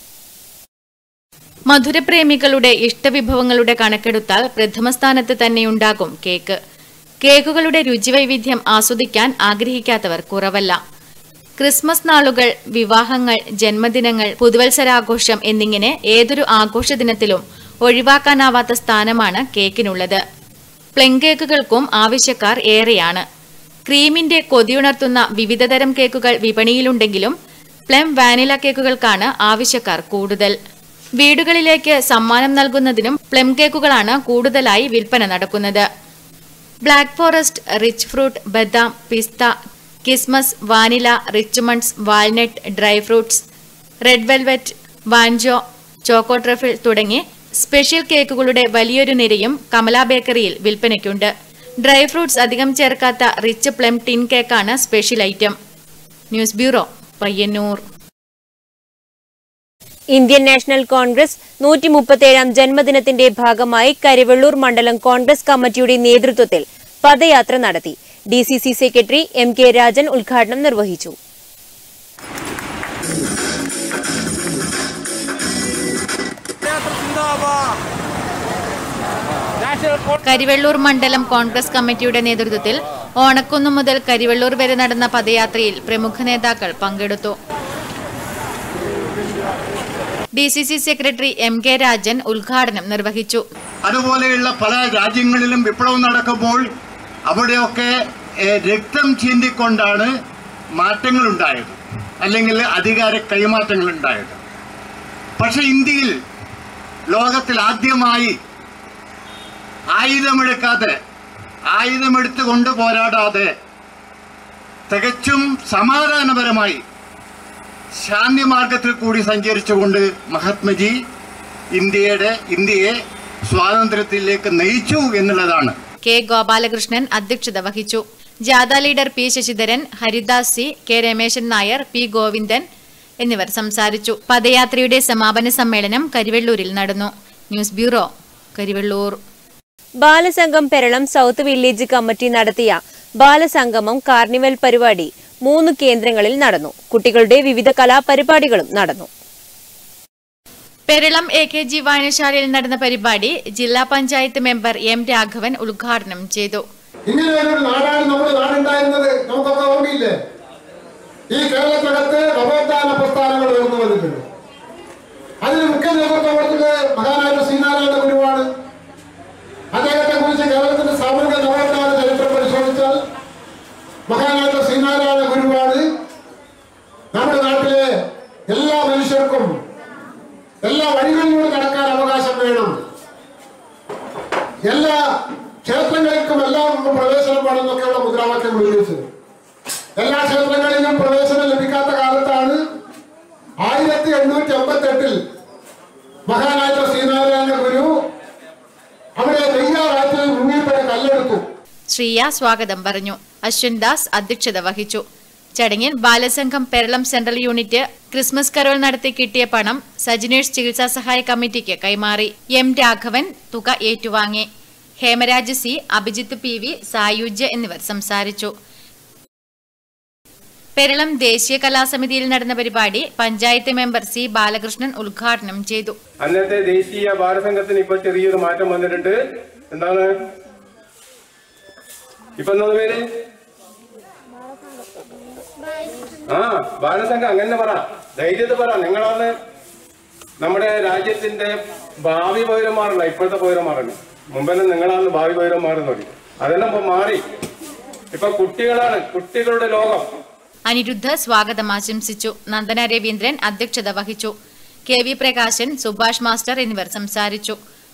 മധുരപ്രേമികളുടെ ഇഷ്ടവിഭവങ്ങളുടെ കണക്കെടുത്താൽ പ്രഥമ സ്ഥാനത്ത് തന്നെയുണ്ടാകും കേക്ക് കേക്കുകളുടെ രുചിവൈവിധ്യം ആസ്വദിക്കാൻ ആഗ്രഹിക്കാത്തവർ കുറവല്ല ക്രിസ്മസ് നാളുകൾ വിവാഹങ്ങൾ ജന്മദിനങ്ങൾ പുതുവത്സരാഘോഷം എന്നിങ്ങനെ ഏതൊരു ആഘോഷ ദിനത്തിലും ഒഴിവാക്കാനാവാത്ത സ്ഥാനമാണ് കേക്കിനുള്ളത് പ്ലെൻ കേക്കുകൾക്കും ആവശ്യക്കാർ ഏറെയാണ് ക്രീമിന്റെ കൊതിയുണർത്തുന്ന വിവിധതരം കേക്കുകൾ വിപണിയിലുണ്ടെങ്കിലും പ്ലം വാനില കേക്കുകൾക്കാണ് ആവശ്യക്കാർ കൂടുതൽ വീടുകളിലേക്ക് സമ്മാനം നൽകുന്നതിനും പ്ലം കേക്കുകളാണ് കൂടുതലായി വിൽപ്പന നടക്കുന്നത് ബ്ലാക്ക് ഫോറസ്റ്റ് റിച്ച് ഫ്രൂട്ട് ബദാം പിസ്ത കിസ്മസ് വാനില റിച്ച്മണ്ട്സ് walnut dry fruits red velvet വാൻജോ ചോക്കോ ട്രഫിൾ തുടങ്ങി സ്പെഷ്യൽ കേക്കുകളുടെ വലിയൊരു നിരയും കമല ബേക്കറിയിൽ വിൽപ്പനയ്ക്കുണ്ട് ഡ്രൈ ഫ്രൂട്ട്സ് അധികം ചേർക്കാത്ത റിച്ച് പ്ലം ടിൻ കേക്കാണ് special item news bureau Payyanur Indian National Congress നൂറ്റി മുപ്പത്തേഴാം ജന്മദിനത്തിന്റെ ഭാഗമായി കരിവെള്ളൂർ മണ്ഡലം കോൺഗ്രസ് കമ്മിറ്റിയുടെ നേതൃത്വത്തിൽ പദയാത്ര നടത്തി D C C secretary M K Rajan ഉദ്ഘാടനം നിർവഹിച്ചു കരിവെള്ളൂർ മണ്ഡലം കോൺഗ്രസ് കമ്മിറ്റിയുടെ നേതൃത്വത്തിൽ ഓണക്കുന്ന് മുതൽ കരിവെള്ളൂർ വരെ നടന്ന പദയാത്രയിൽ പ്രമുഖ നേതാക്കൾ പങ്കെടുത്തു D C C secretary M K Rajan ഉദ്ഘാടനം നിർവഹിച്ചു അതുപോലെയുള്ള പല രാജ്യങ്ങളിലും വിപ്ലവം നടക്കുമ്പോൾ അവിടെയൊക്കെ ഏഹ്, രക്തം ചീന്തിക്കൊണ്ടാണ് മാറ്റങ്ങൾ ഉണ്ടായത് അല്ലെങ്കിൽ അധികാര കൈമാറ്റങ്ങൾ ഉണ്ടായത് പക്ഷെ ഇന്ത്യയിൽ ലോകത്തിൽ ആദ്യമായി ആയുധമെടുക്കാതെ ആയുധമെടുത്ത് കൊണ്ട് പോരാടാതെ തികച്ചും സമാധാനപരമായി ശാന്തി മാർഗത്തിൽ കൂടി സഞ്ചരിച്ചുകൊണ്ട് മഹാത്മജി ഇന്ത്യയുടെ ഇന്ത്യയെ സ്വാതന്ത്ര്യത്തിലേക്ക് നയിച്ചു എന്നുള്ളതാണ് കെ ഗോപാലകൃഷ്ണൻ അധ്യക്ഷത വഹിച്ചു ജാഥ leader P Sasidharan Haridas C K Rameshan Nair P Govindan എന്നിവർ സംസാരിച്ചു പദയാത്രയുടെ സമാപന സമ്മേളനം കരിവെള്ളൂരിൽ നടന്നു news bureau Karivellur Balasangham Peralam south village committee നടത്തിയ ബാലസംഗമം കാർണിവൽ പരിപാടി മൂന്ന് കേന്ദ്രങ്ങളിൽ നടന്നു കുട്ടികളുടെ വിവിധ കലാപരിപാടികളും നടന്നു പെരളം എ കെ ജി വായനശാലയിൽ നടന്ന പരിപാടി ജില്ലാ പഞ്ചായത്ത് മെമ്പർ എം രാഘവൻ ഉദ്ഘാടനം ചെയ്തു ഇങ്ങനെ ഒരു നാടാണ് നമ്മുടെ നാടുണ്ടായിരുന്നത് നമുക്കൊക്കെ ഓർമ്മയില്ലേ ഈ കേരളത്തിനകത്ത് നവോത്ഥാന പ്രസ്ഥാനങ്ങൾ ഉയർന്നു വന്നിട്ടുണ്ട് അതിന് മുഖ്യ നേതൃത്വം കൊടുത്തത് മഹാനായ ശ്രീനാരായണ ഗുരുവാണ് അദ്ദേഹത്തെ കുറിച്ച് കേരളത്തിന്റെ സാമൂഹിക നവോത്ഥാന ചരിത്രം പരിശോധിച്ചാൽ മഹാനായ ശ്രീനാരായണ ഗുരുവാണ് നമ്മുടെ നാട്ടിലെ എല്ലാ മനുഷ്യർക്കും എല്ലാ വഴികളിലൂടെ നടക്കാൻ അവകാശം വേണം എല്ലാ ക്ഷേത്രങ്ങൾക്കും എല്ലാം പ്രവേശനം വേണമെന്നൊക്കെയുള്ള മുദ്രാവാക്യം ഉന്നയിച്ചത് എല്ലാ ക്ഷേത്രങ്ങളിലും പ്രവേശനം ലഭിക്കാത്ത കാലത്താണ് ആയിരത്തി എണ്ണൂറ്റി അമ്പത്തി എട്ടിൽ മഹാനായ ശ്രീനാരായണ ഗുരു അവിടെ നെയ്യാറാറ്റിൽ മുങ്ങിപ്പോയി കല്ലെടുത്തു ശ്രീയ സ്വാഗതം പറഞ്ഞു അശ്വിൻ ദാസ് അധ്യക്ഷത വഹിച്ചു ചടങ്ങിൽ Balasangham Peralam central unit Christmas carol നടത്തി കിട്ടിയ പണം സജിനേഷ് ചികിത്സാ സഹായ കമ്മിറ്റിക്ക് കൈമാറി എം രാഘവൻ തുക ഏറ്റുവാങ്ങി Hemaraj C Abhijith P V Sayujya എന്നിവർ സംസാരിച്ചു പെരളം ദേശീയ കലാസമിതിയിൽ നടന്ന പരിപാടി പഞ്ചായത്ത് മെമ്പർ സി ബാലകൃഷ്ണൻ ഉദ്ഘാടനം ചെയ്തു അന്നത്തെ ദേശീയ ബാലസംഘത്തിന് ഇപ്പൊ ചെറിയൊരു മാറ്റം വന്നിട്ടുണ്ട് എന്താണ് ഇപ്പൊ എന്താ പേര് ആ ബാലസംഘം അങ്ങനെ പറ ധൈര്യത്തിൽ പറ നിങ്ങളാണ് നമ്മുടെ രാജ്യത്തിന്റെ ഭാവി പൗരന്മാരല്ല ഇപ്പോഴത്തെ പൗരന്മാരാണ് മുമ്പെല്ലാം നിങ്ങളാണ് ഭാവി പൗരന്മാരെന്ന് പറയും അതെല്ലാം ഇപ്പൊ മാറി ഇപ്പൊ കുട്ടികളാണ് കുട്ടികളുടെ ലോകം അനിരുദ്ധ സ്വാഗതം ആശംസിച്ചു നന്ദന രവീന്ദ്രൻ അധ്യക്ഷത വഹിച്ചു K V Prakashan Subhash master എന്നിവർ സംസാരിച്ചു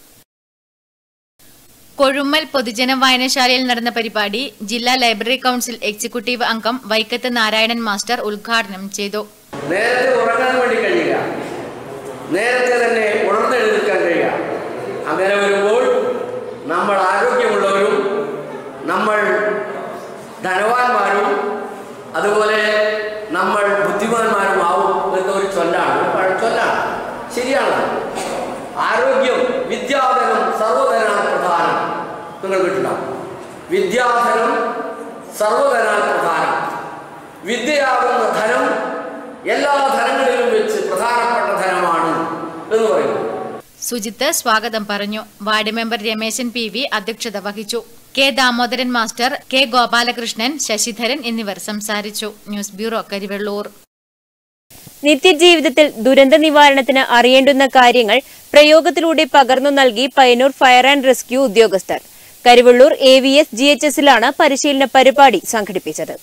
കൊഴുമ്മൽ പൊതുജന വായനശാലയിൽ നടന്ന പരിപാടി ജില്ലാ ലൈബ്രറി കൌൺസിൽ എക്സിക്യൂട്ടീവ് അംഗം വൈക്കത്ത് നാരായണൻ മാസ്റ്റർ ഉദ്ഘാടനം ചെയ്തു നേരത്തെ ഉറങ്ങാൻ വേണ്ടി കഴിയുക നേരത്തെ തന്നെ ഉണർന്നെഴുന്നേൽക്കാൻ കഴിയുക അങ്ങനെ വരുമ്പോൾ നമ്മൾ ആരോഗ്യമുള്ളവരും നമ്മൾ ധനവാന്മാരും അതുപോലെ നമ്മൾ ബുദ്ധിമാന്മാരുമാവും എന്നൊരു ചൊല്ലാണ് ഒരു പഴച്ചൊല്ലാണ് ശരിയാണ് ആരോഗ്യം വിദ്യാധനം സർവധനാൽ പ്രധാനം നിങ്ങൾ കേട്ടിട്ടുണ്ടാവും വിദ്യാധനം സർവധനാൽ പ്രധാനം വിദ്യയാകുന്ന ധനം എല്ലാ ധനങ്ങളിലും വെച്ച് പ്രധാനപ്പെട്ട ധനമാണ് എന്ന് പറയുന്നു സുജിത്ത് സ്വാഗതം പറഞ്ഞു ward member Rameshan P V അധ്യക്ഷത വഹിച്ചു K Damodaran master K Gopalakrishnan Sasidharan എന്നിവർ സംസാരിച്ചു ന്യൂസ് ബ്യൂറോ കരിവെള്ളൂർ നിത്യജീവിതത്തിൽ ദുരന്ത നിവാരണത്തിന് അറിയേണ്ടുന്ന കാര്യങ്ങൾ പ്രയോഗത്തിലൂടെ പകർന്നു നൽകി പയ്യന്നൂർ ഫയർ ആൻഡ് റെസ്ക്യൂ ഉദ്യോഗസ്ഥർ Karuvallur A V S G H എസിലാണ് പരിശീലന പരിപാടി സംഘടിപ്പിച്ചത്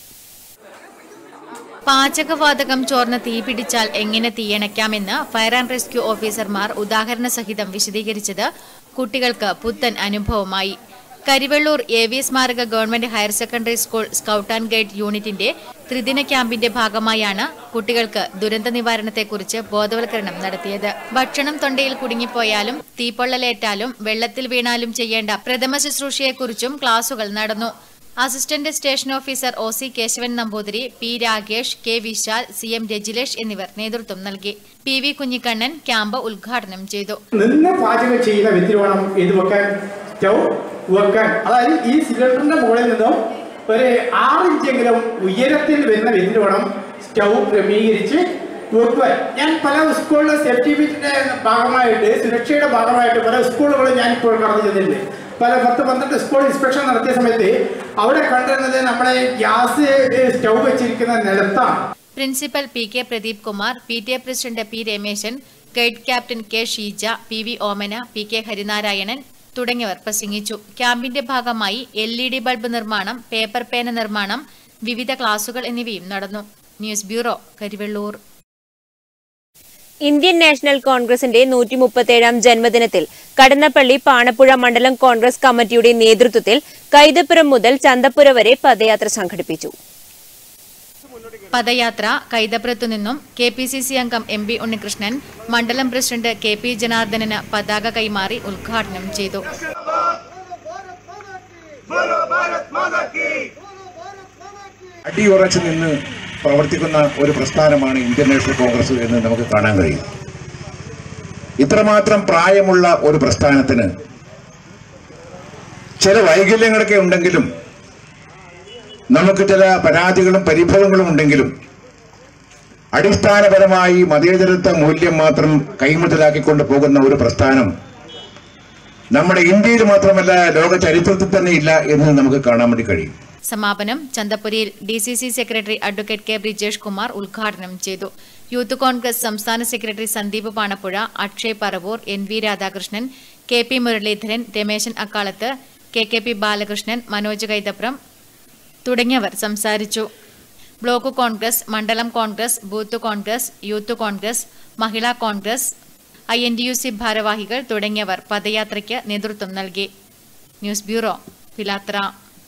പാചകവാതകം ചോർന്ന് തീ പിടിച്ചാൽ എങ്ങനെ തീയണയ്ക്കാമെന്ന് ഫയർ ആൻഡ് റെസ്ക്യൂ ഓഫീസർമാർ ഉദാഹരണ സഹിതം വിശദീകരിച്ചത് കുട്ടികൾക്ക് പുത്തൻ അനുഭവമായി കരിവെള്ളൂർ എ വി സ്മാരക government higher secondary school scout and guide യൂണിറ്റിന്റെ ത്രിദിന ക്യാമ്പിന്റെ ഭാഗമായാണ് കുട്ടികൾക്ക് ദുരന്ത നിവാരണത്തെക്കുറിച്ച് ബോധവൽക്കരണം നടത്തിയത് ഭക്ഷണം തൊണ്ടയിൽ കുടുങ്ങിപ്പോയാലും തീപ്പൊള്ളലേറ്റാലും വെള്ളത്തിൽ വീണാലും ചെയ്യേണ്ട പ്രഥമ ശുശ്രൂഷയെക്കുറിച്ചും ക്ലാസുകൾ നടന്നു assistant station officer O C Keshavan Namboothiri P Ragesh K Vishal C M Rajilesh എന്നിവർ നേതൃത്വം നൽകി പി വി കുഞ്ഞിക്കണ്ണൻ ക്യാമ്പ് ഉദ്ഘാടനം ചെയ്തു നിന്ന് പാചകം ചെയ്യുന്ന വ്യക്തി വേണം ഇത് വെക്കാൻ സ്റ്റൗ വെക്കാൻ അതായത് ഈ സിലിണ്ടറിന്റെ മുകളിൽ നിന്നും ഒരു ആറ് ഇഞ്ചെങ്കിലും ഉയരത്തിൽ വരുന്ന വ്യക്തി വേണം സ്റ്റൗ ക്രമീകരിച്ച് വെക്കുവാൻ ഞാൻ പല സ്കൂളിലെ സേഫ്റ്റി ബീറ്റിന്റെ ഭാഗമായിട്ട് സുരക്ഷയുടെ ഭാഗമായിട്ട് പല സ്കൂളുകളും ഞാൻ ഇപ്പോൾ കടന്നു ചെന്നിട്ടുണ്ട് പല പത്ത് പന്ത്രണ്ട് സ്കൂൾ ഇൻസ്പെക്ഷൻ നടത്തിയ സമയത്ത് അവിടെ കണ്ടിരുന്നത് നമ്മളെ ഗ്യാസ് സ്റ്റൗ വെച്ചിരിക്കുന്ന നിലത്താണ് principal P K Pradeep Kumar P T A president P Rameshan guide captain K Sheeja P V Omana P K Harinarayanan തുടങ്ങിയവർ പ്രസംഗിച്ചു ക്യാമ്പിന്റെ ഭാഗമായി എൽ ഇ ഡി ബൾബ് നിർമ്മാണം പേപ്പർ പേന നിർമ്മാണം വിവിധ ക്ലാസുകൾ എന്നിവയും നടന്നു news bureau Karivellur Indian National കോൺഗ്രസിന്റെ നൂറ്റി മുപ്പത്തേഴാം ജന്മദിനത്തിൽ കടന്നപ്പള്ളി പാണപ്പുഴ മണ്ഡലം കോൺഗ്രസ് കമ്മിറ്റിയുടെ നേതൃത്വത്തിൽ കൈതപ്പുരം മുതൽ ചന്തപ്പുര വരെ പദയാത്ര സംഘടിപ്പിച്ചു പദയാത്ര കൈതപ്രത്തു നിന്നും കെ പി സി സി അംഗം എം പി ഉണ്ണികൃഷ്ണൻ മണ്ഡലം പ്രസിഡന്റ് കെ പി ജനാർദ്ദനന് പതാക കൈമാറി ഉദ്ഘാടനം ചെയ്തു അടിയുറച്ചു നിന്ന് പ്രവർത്തിക്കുന്ന ഒരു പ്രസ്ഥാനമാണ് ഇന്ത്യൻ നാഷണൽ കോൺഗ്രസ് എന്ന് നമുക്ക് കാണാൻ കഴിയും ഇത്രമാത്രം പ്രായമുള്ള ഒരു പ്രസ്ഥാനത്തിന് ചില വൈകല്യങ്ങളൊക്കെ ഉണ്ടെങ്കിലും നമുക്ക് ചില പരാതികളും പരിഭവങ്ങളും ഉണ്ടെങ്കിലും അടിസ്ഥാനപരമായി മതേതരത്വ മൂല്യം മാത്രം കൈമുതലാക്കിക്കൊണ്ട് പോകുന്ന ഒരു പ്രസ്ഥാനം നമ്മുടെ ഇന്ത്യയിൽ മാത്രമല്ല ലോക ചരിത്രത്തിൽ തന്നെ ഇല്ല എന്ന് നമുക്ക് കാണാൻ വേണ്ടി കഴിയും സമാപനം ചന്തപുരയിൽ D C C secretary advocate K Brijesh Kumar ഉദ്ഘാടനം ചെയ്തു യൂത്ത് കോൺഗ്രസ് സംസ്ഥാന സെക്രട്ടറി Sandeep Panapuzha Akshay Paravur N V Radhakrishnan K P Muraleedharan Rameshan Akkalath K K P Balakrishnan Manoj Kaithapram തുടങ്ങിയവർ സംസാരിച്ചു ബ്ലോക്ക് കോൺഗ്രസ് മണ്ഡലം Congress booth Congress youth Congress Mahila Congress I N D U C ഭാരവാഹികൾ തുടങ്ങിയവർ പദയാത്രയ്ക്ക് നേതൃത്വം നൽകി news bureau Pilathara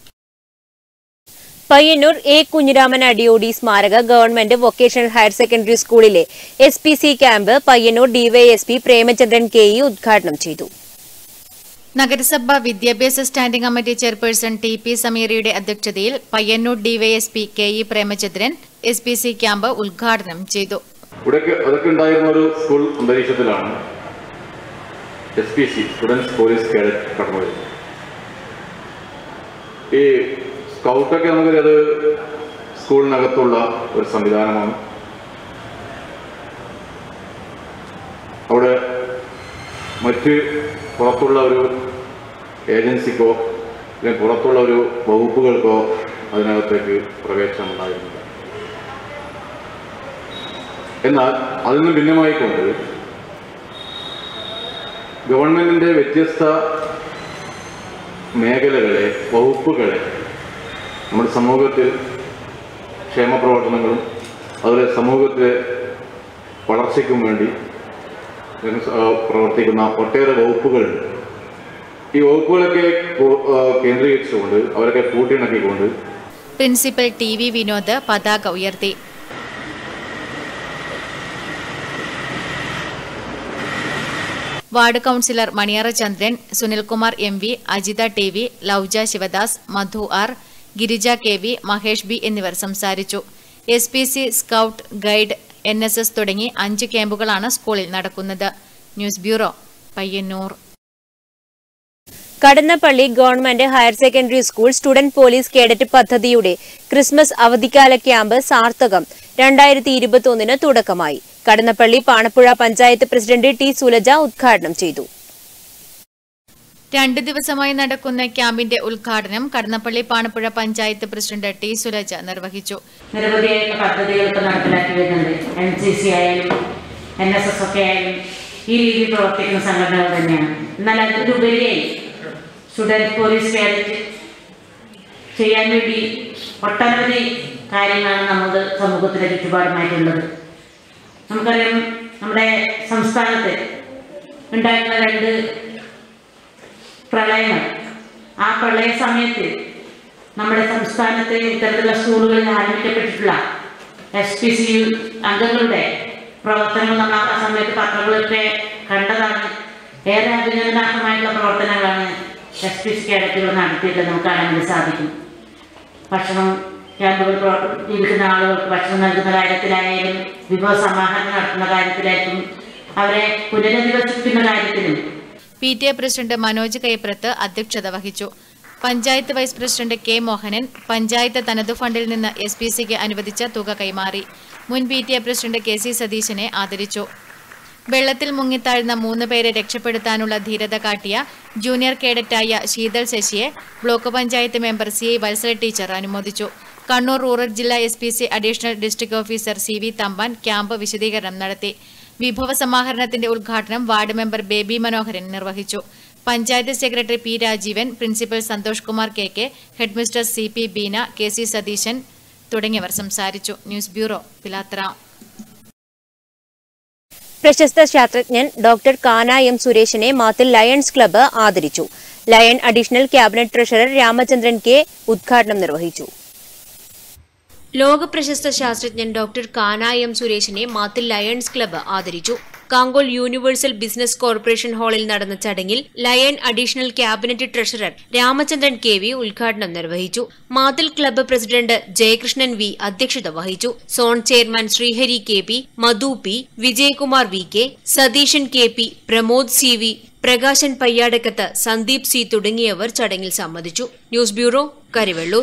Payyanur A Kunhiraman Adiyodi സ്മാരക ഗവൺമെന്റ് വൊക്കേഷണൽ ഹയർ സെക്കൻഡറി സ്കൂളിലെ S P C camp Payyanur DYSP Premachandran K E ഉദ്ഘാടനം ചെയ്തു നഗരസഭ വിദ്യാഭ്യാസ standing committee chairperson T P സമീറയുടെ അധ്യക്ഷതയിൽ Payyanur DYSP K E Premachandran S P C camp ഉദ്ഘാടനം ചെയ്തു ഇവിടെയൊക്കെ അതൊക്കെ ഉണ്ടായിരുന്ന ഒരു സ്കൂൾ അന്തരീക്ഷത്തിലാണ് S P C students police cadet കടന്നു വരുന്നത് ഈ സ്കൗട്ടൊക്കെ നമുക്കത് സ്കൂളിനകത്തുള്ള ഒരു സംവിധാനമാണ് അവിടെ മറ്റ് പുറത്തുള്ള ഒരു ഏജൻസിക്കോ അല്ലെങ്കിൽ പുറത്തുള്ള ഒരു വകുപ്പുകൾക്കോ അതിനകത്തേക്ക് പ്രവേശനം ഉണ്ടായിരുന്നില്ല എന്നാൽ അതിൽ നിന്ന് ഭിന്നമായിക്കൊണ്ട് ഗവൺമെന്റിന്റെ വ്യത്യസ്ത മേഖലകളെ വകുപ്പുകളെ നമ്മുടെ സമൂഹത്തിൽ ക്ഷേമ പ്രവർത്തനങ്ങളും അതുപോലെ സമൂഹത്തിലെ വളർച്ചയ്ക്കും വേണ്ടി പ്രവർത്തിക്കുന്ന ഒട്ടേറെ വകുപ്പുകളുണ്ട് ഈ വകുപ്പുകളൊക്കെ കേന്ദ്രീകരിച്ചുകൊണ്ട് അവരൊക്കെ കൂട്ടിയിണക്കിക്കൊണ്ട് പ്രിൻസിപ്പൽ ടി വി വിനോദ് പതാക ഉയർത്തി ward councillor Maniyara Chandran Sunilkumar M V Ajitha T V Lowja Sivadas Madhu R Girija K V Mahesh B എന്നിവർ സംസാരിച്ചു S P C scout guide N S S തുടങ്ങി അഞ്ച് ക്യാമ്പുകളാണ് സ്കൂളിൽ നടക്കുന്നത് news bureau Payyanur Kadannappalli government higher secondary school student police cadet പദ്ധതിയുടെ ക്രിസ്മസ് അവധിക്കാല ക്യാമ്പ് സാർത്ഥകം രണ്ടായിരത്തി ഇരുപത്തിയൊന്നിന് തുടക്കമായി കടന്നപ്പള്ളി പാണപ്പുഴ പഞ്ചായത്ത് പ്രസിഡന്റ് ടി സുലജ ഉദ്ഘാടനം ചെയ്തു രണ്ട് ദിവസമായി നടക്കുന്ന ക്യാമ്പിന്റെ ഉദ്ഘാടനം കടന്നപ്പള്ളി പാണപ്പുഴ പഞ്ചായത്ത് പ്രസിഡന്റ് ടി സുലജ നിർവഹിച്ചു നിരവധിയായിട്ടുള്ള പദ്ധതികൾ ഇപ്പോൾ നടപ്പിലാക്കി വരുന്നുണ്ട് എൻ സി സി ആയാലും എൻ എസ് എസ് ഒക്കെ ആയാലും ഈ രീതിയിൽ പ്രവർത്തിക്കുന്ന സംഘടനകൾ തന്നെയാണ് എന്നാൽ അതിലുപരിയായി സ്റ്റുഡൻറ് പോലീസ് കേഡറ്റ് ചെയ്യാൻ വേണ്ടി ഒട്ടനവധി കാര്യങ്ങളാണ് നമ്മുടെ സമൂഹത്തിലെ ചുറ്റുപാടുമായിട്ടുള്ളത് നമുക്കറിയാം നമ്മുടെ സംസ്ഥാനത്ത് ഉണ്ടായിട്ടുള്ള രണ്ട് പ്രളയങ്ങൾ ആ പ്രളയ സമയത്ത് നമ്മുടെ സംസ്ഥാനത്തെ ഇത്തരത്തിലുള്ള സ്കൂളുകളിൽ ആരംഭിക്കപ്പെട്ടിട്ടുള്ള എസ് പി സി അംഗങ്ങളുടെ പ്രവർത്തനങ്ങൾ നമ്മൾ ആ സമയത്ത് പത്രങ്ങളൊക്കെ കണ്ടതാണ് ഏറെ അഭിനന്ദനാർഹമായിട്ടുള്ള പ്രവർത്തനങ്ങളാണ് എസ് പി സി കേഡറ്റുകൾ നടത്തിയിട്ട് നമുക്ക് കാണാൻ വേണ്ടി സാധിക്കും ഭക്ഷണം ക്യാമ്പുകൾ ജീവിക്കുന്ന ആളുകൾക്ക് ഭക്ഷണം നൽകുന്ന കാര്യത്തിലായാലും വിഭവ സമാഹരണം നടത്തുന്ന കാര്യത്തിലായിട്ടും അവരെ പുനരധിവസിക്കുന്ന കാര്യത്തിലും P T A president Manoj Kaiprath അധ്യക്ഷത വഹിച്ചു panchayat vice president K Mohanan panchayat തനതു ഫണ്ടിൽ നിന്ന് എസ് പി സിക്ക് അനുവദിച്ച തുക കൈമാറി മുൻ P T A president K C സതീശനെ ആദരിച്ചു വെള്ളത്തിൽ മുങ്ങിത്താഴ്ന്ന മൂന്ന് പേരെ രക്ഷപ്പെടുത്താനുള്ള ധീരത കാട്ടിയ ജൂനിയർ കേഡറ്റായ ശീതൾ ശശിയെ block panchayat member C I Valsala teacher അനുമോദിച്ചു കണ്ണൂർ റൂറൽ ജില്ലാ S P C additional district officer C V Thampan camp വിശദീകരണം നടത്തി വിഭവ സമാഹരണത്തിന്റെ ഉദ്ഘാടനം വാർഡ് മെമ്പർ ബേബി മനോഹരൻ നിർവഹിച്ചു panchayat secretary P Rajeevan principal Santhosh Kumar K K headmaster C P Beena K C Satheesan തുടങ്ങിയവർ സംസാരിച്ചു ന്യൂസ് ബ്യൂറോ പിലാത്ര പ്രശസ്ത ശാസ്ത്രജ്ഞൻ ഡോക്ടർ കാന എം സുരേഷിനെ മാത്തിൽ ലയൺസ് ക്ലബ്ബ് ആദരിച്ചു Lion additional cabinet treasurer Ramachandran K ഉദ്ഘാടനം നിർവഹിച്ചു ലോകപ്രശസ്ത ശാസ്ത്രജ്ഞൻ ഡോക്ടർ കാന എം സുരേഷിനെ മാത്തിൽ ലയൺസ് ക്ലബ്ബ് ആദരിച്ചു കാങ്കോൾ യൂണിവേഴ്സൽ ബിസിനസ് കോർപ്പറേഷൻ ഹാളിൽ നടന്ന ചടങ്ങിൽ Lion additional cabinet treasurer Ramachandran K V ഉദ്ഘാടനം നിർവഹിച്ചു Mathil club president Jayakrishnan V അധ്യക്ഷത വഹിച്ചു zone chairman Srihari K P Madhu P Vijayakumar V K Satheesan K P Pramod C V Prakashan Payyadakkath Sandeep C തുടങ്ങിയവർ ചടങ്ങിൽ സംബന്ധിച്ചു news bureau Karivellur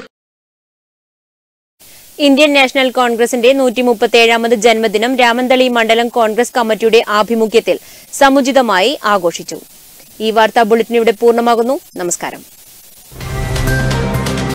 Indian National കോൺഗ്രസിന്റെ നൂറ്റി മുപ്പത്തിയേഴാമത് ജന്മദിനം രാമന്തളി മണ്ഡലം കോൺഗ്രസ് കമ്മിറ്റിയുടെ ആഭിമുഖ്യത്തിൽ സമുചിതമായി ആഘോഷിച്ചു ഈ വാർത്താ ബുള്ളറ്റിൻ ഇവിടെ പൂർണ്ണമാകുന്നു നമസ്കാരം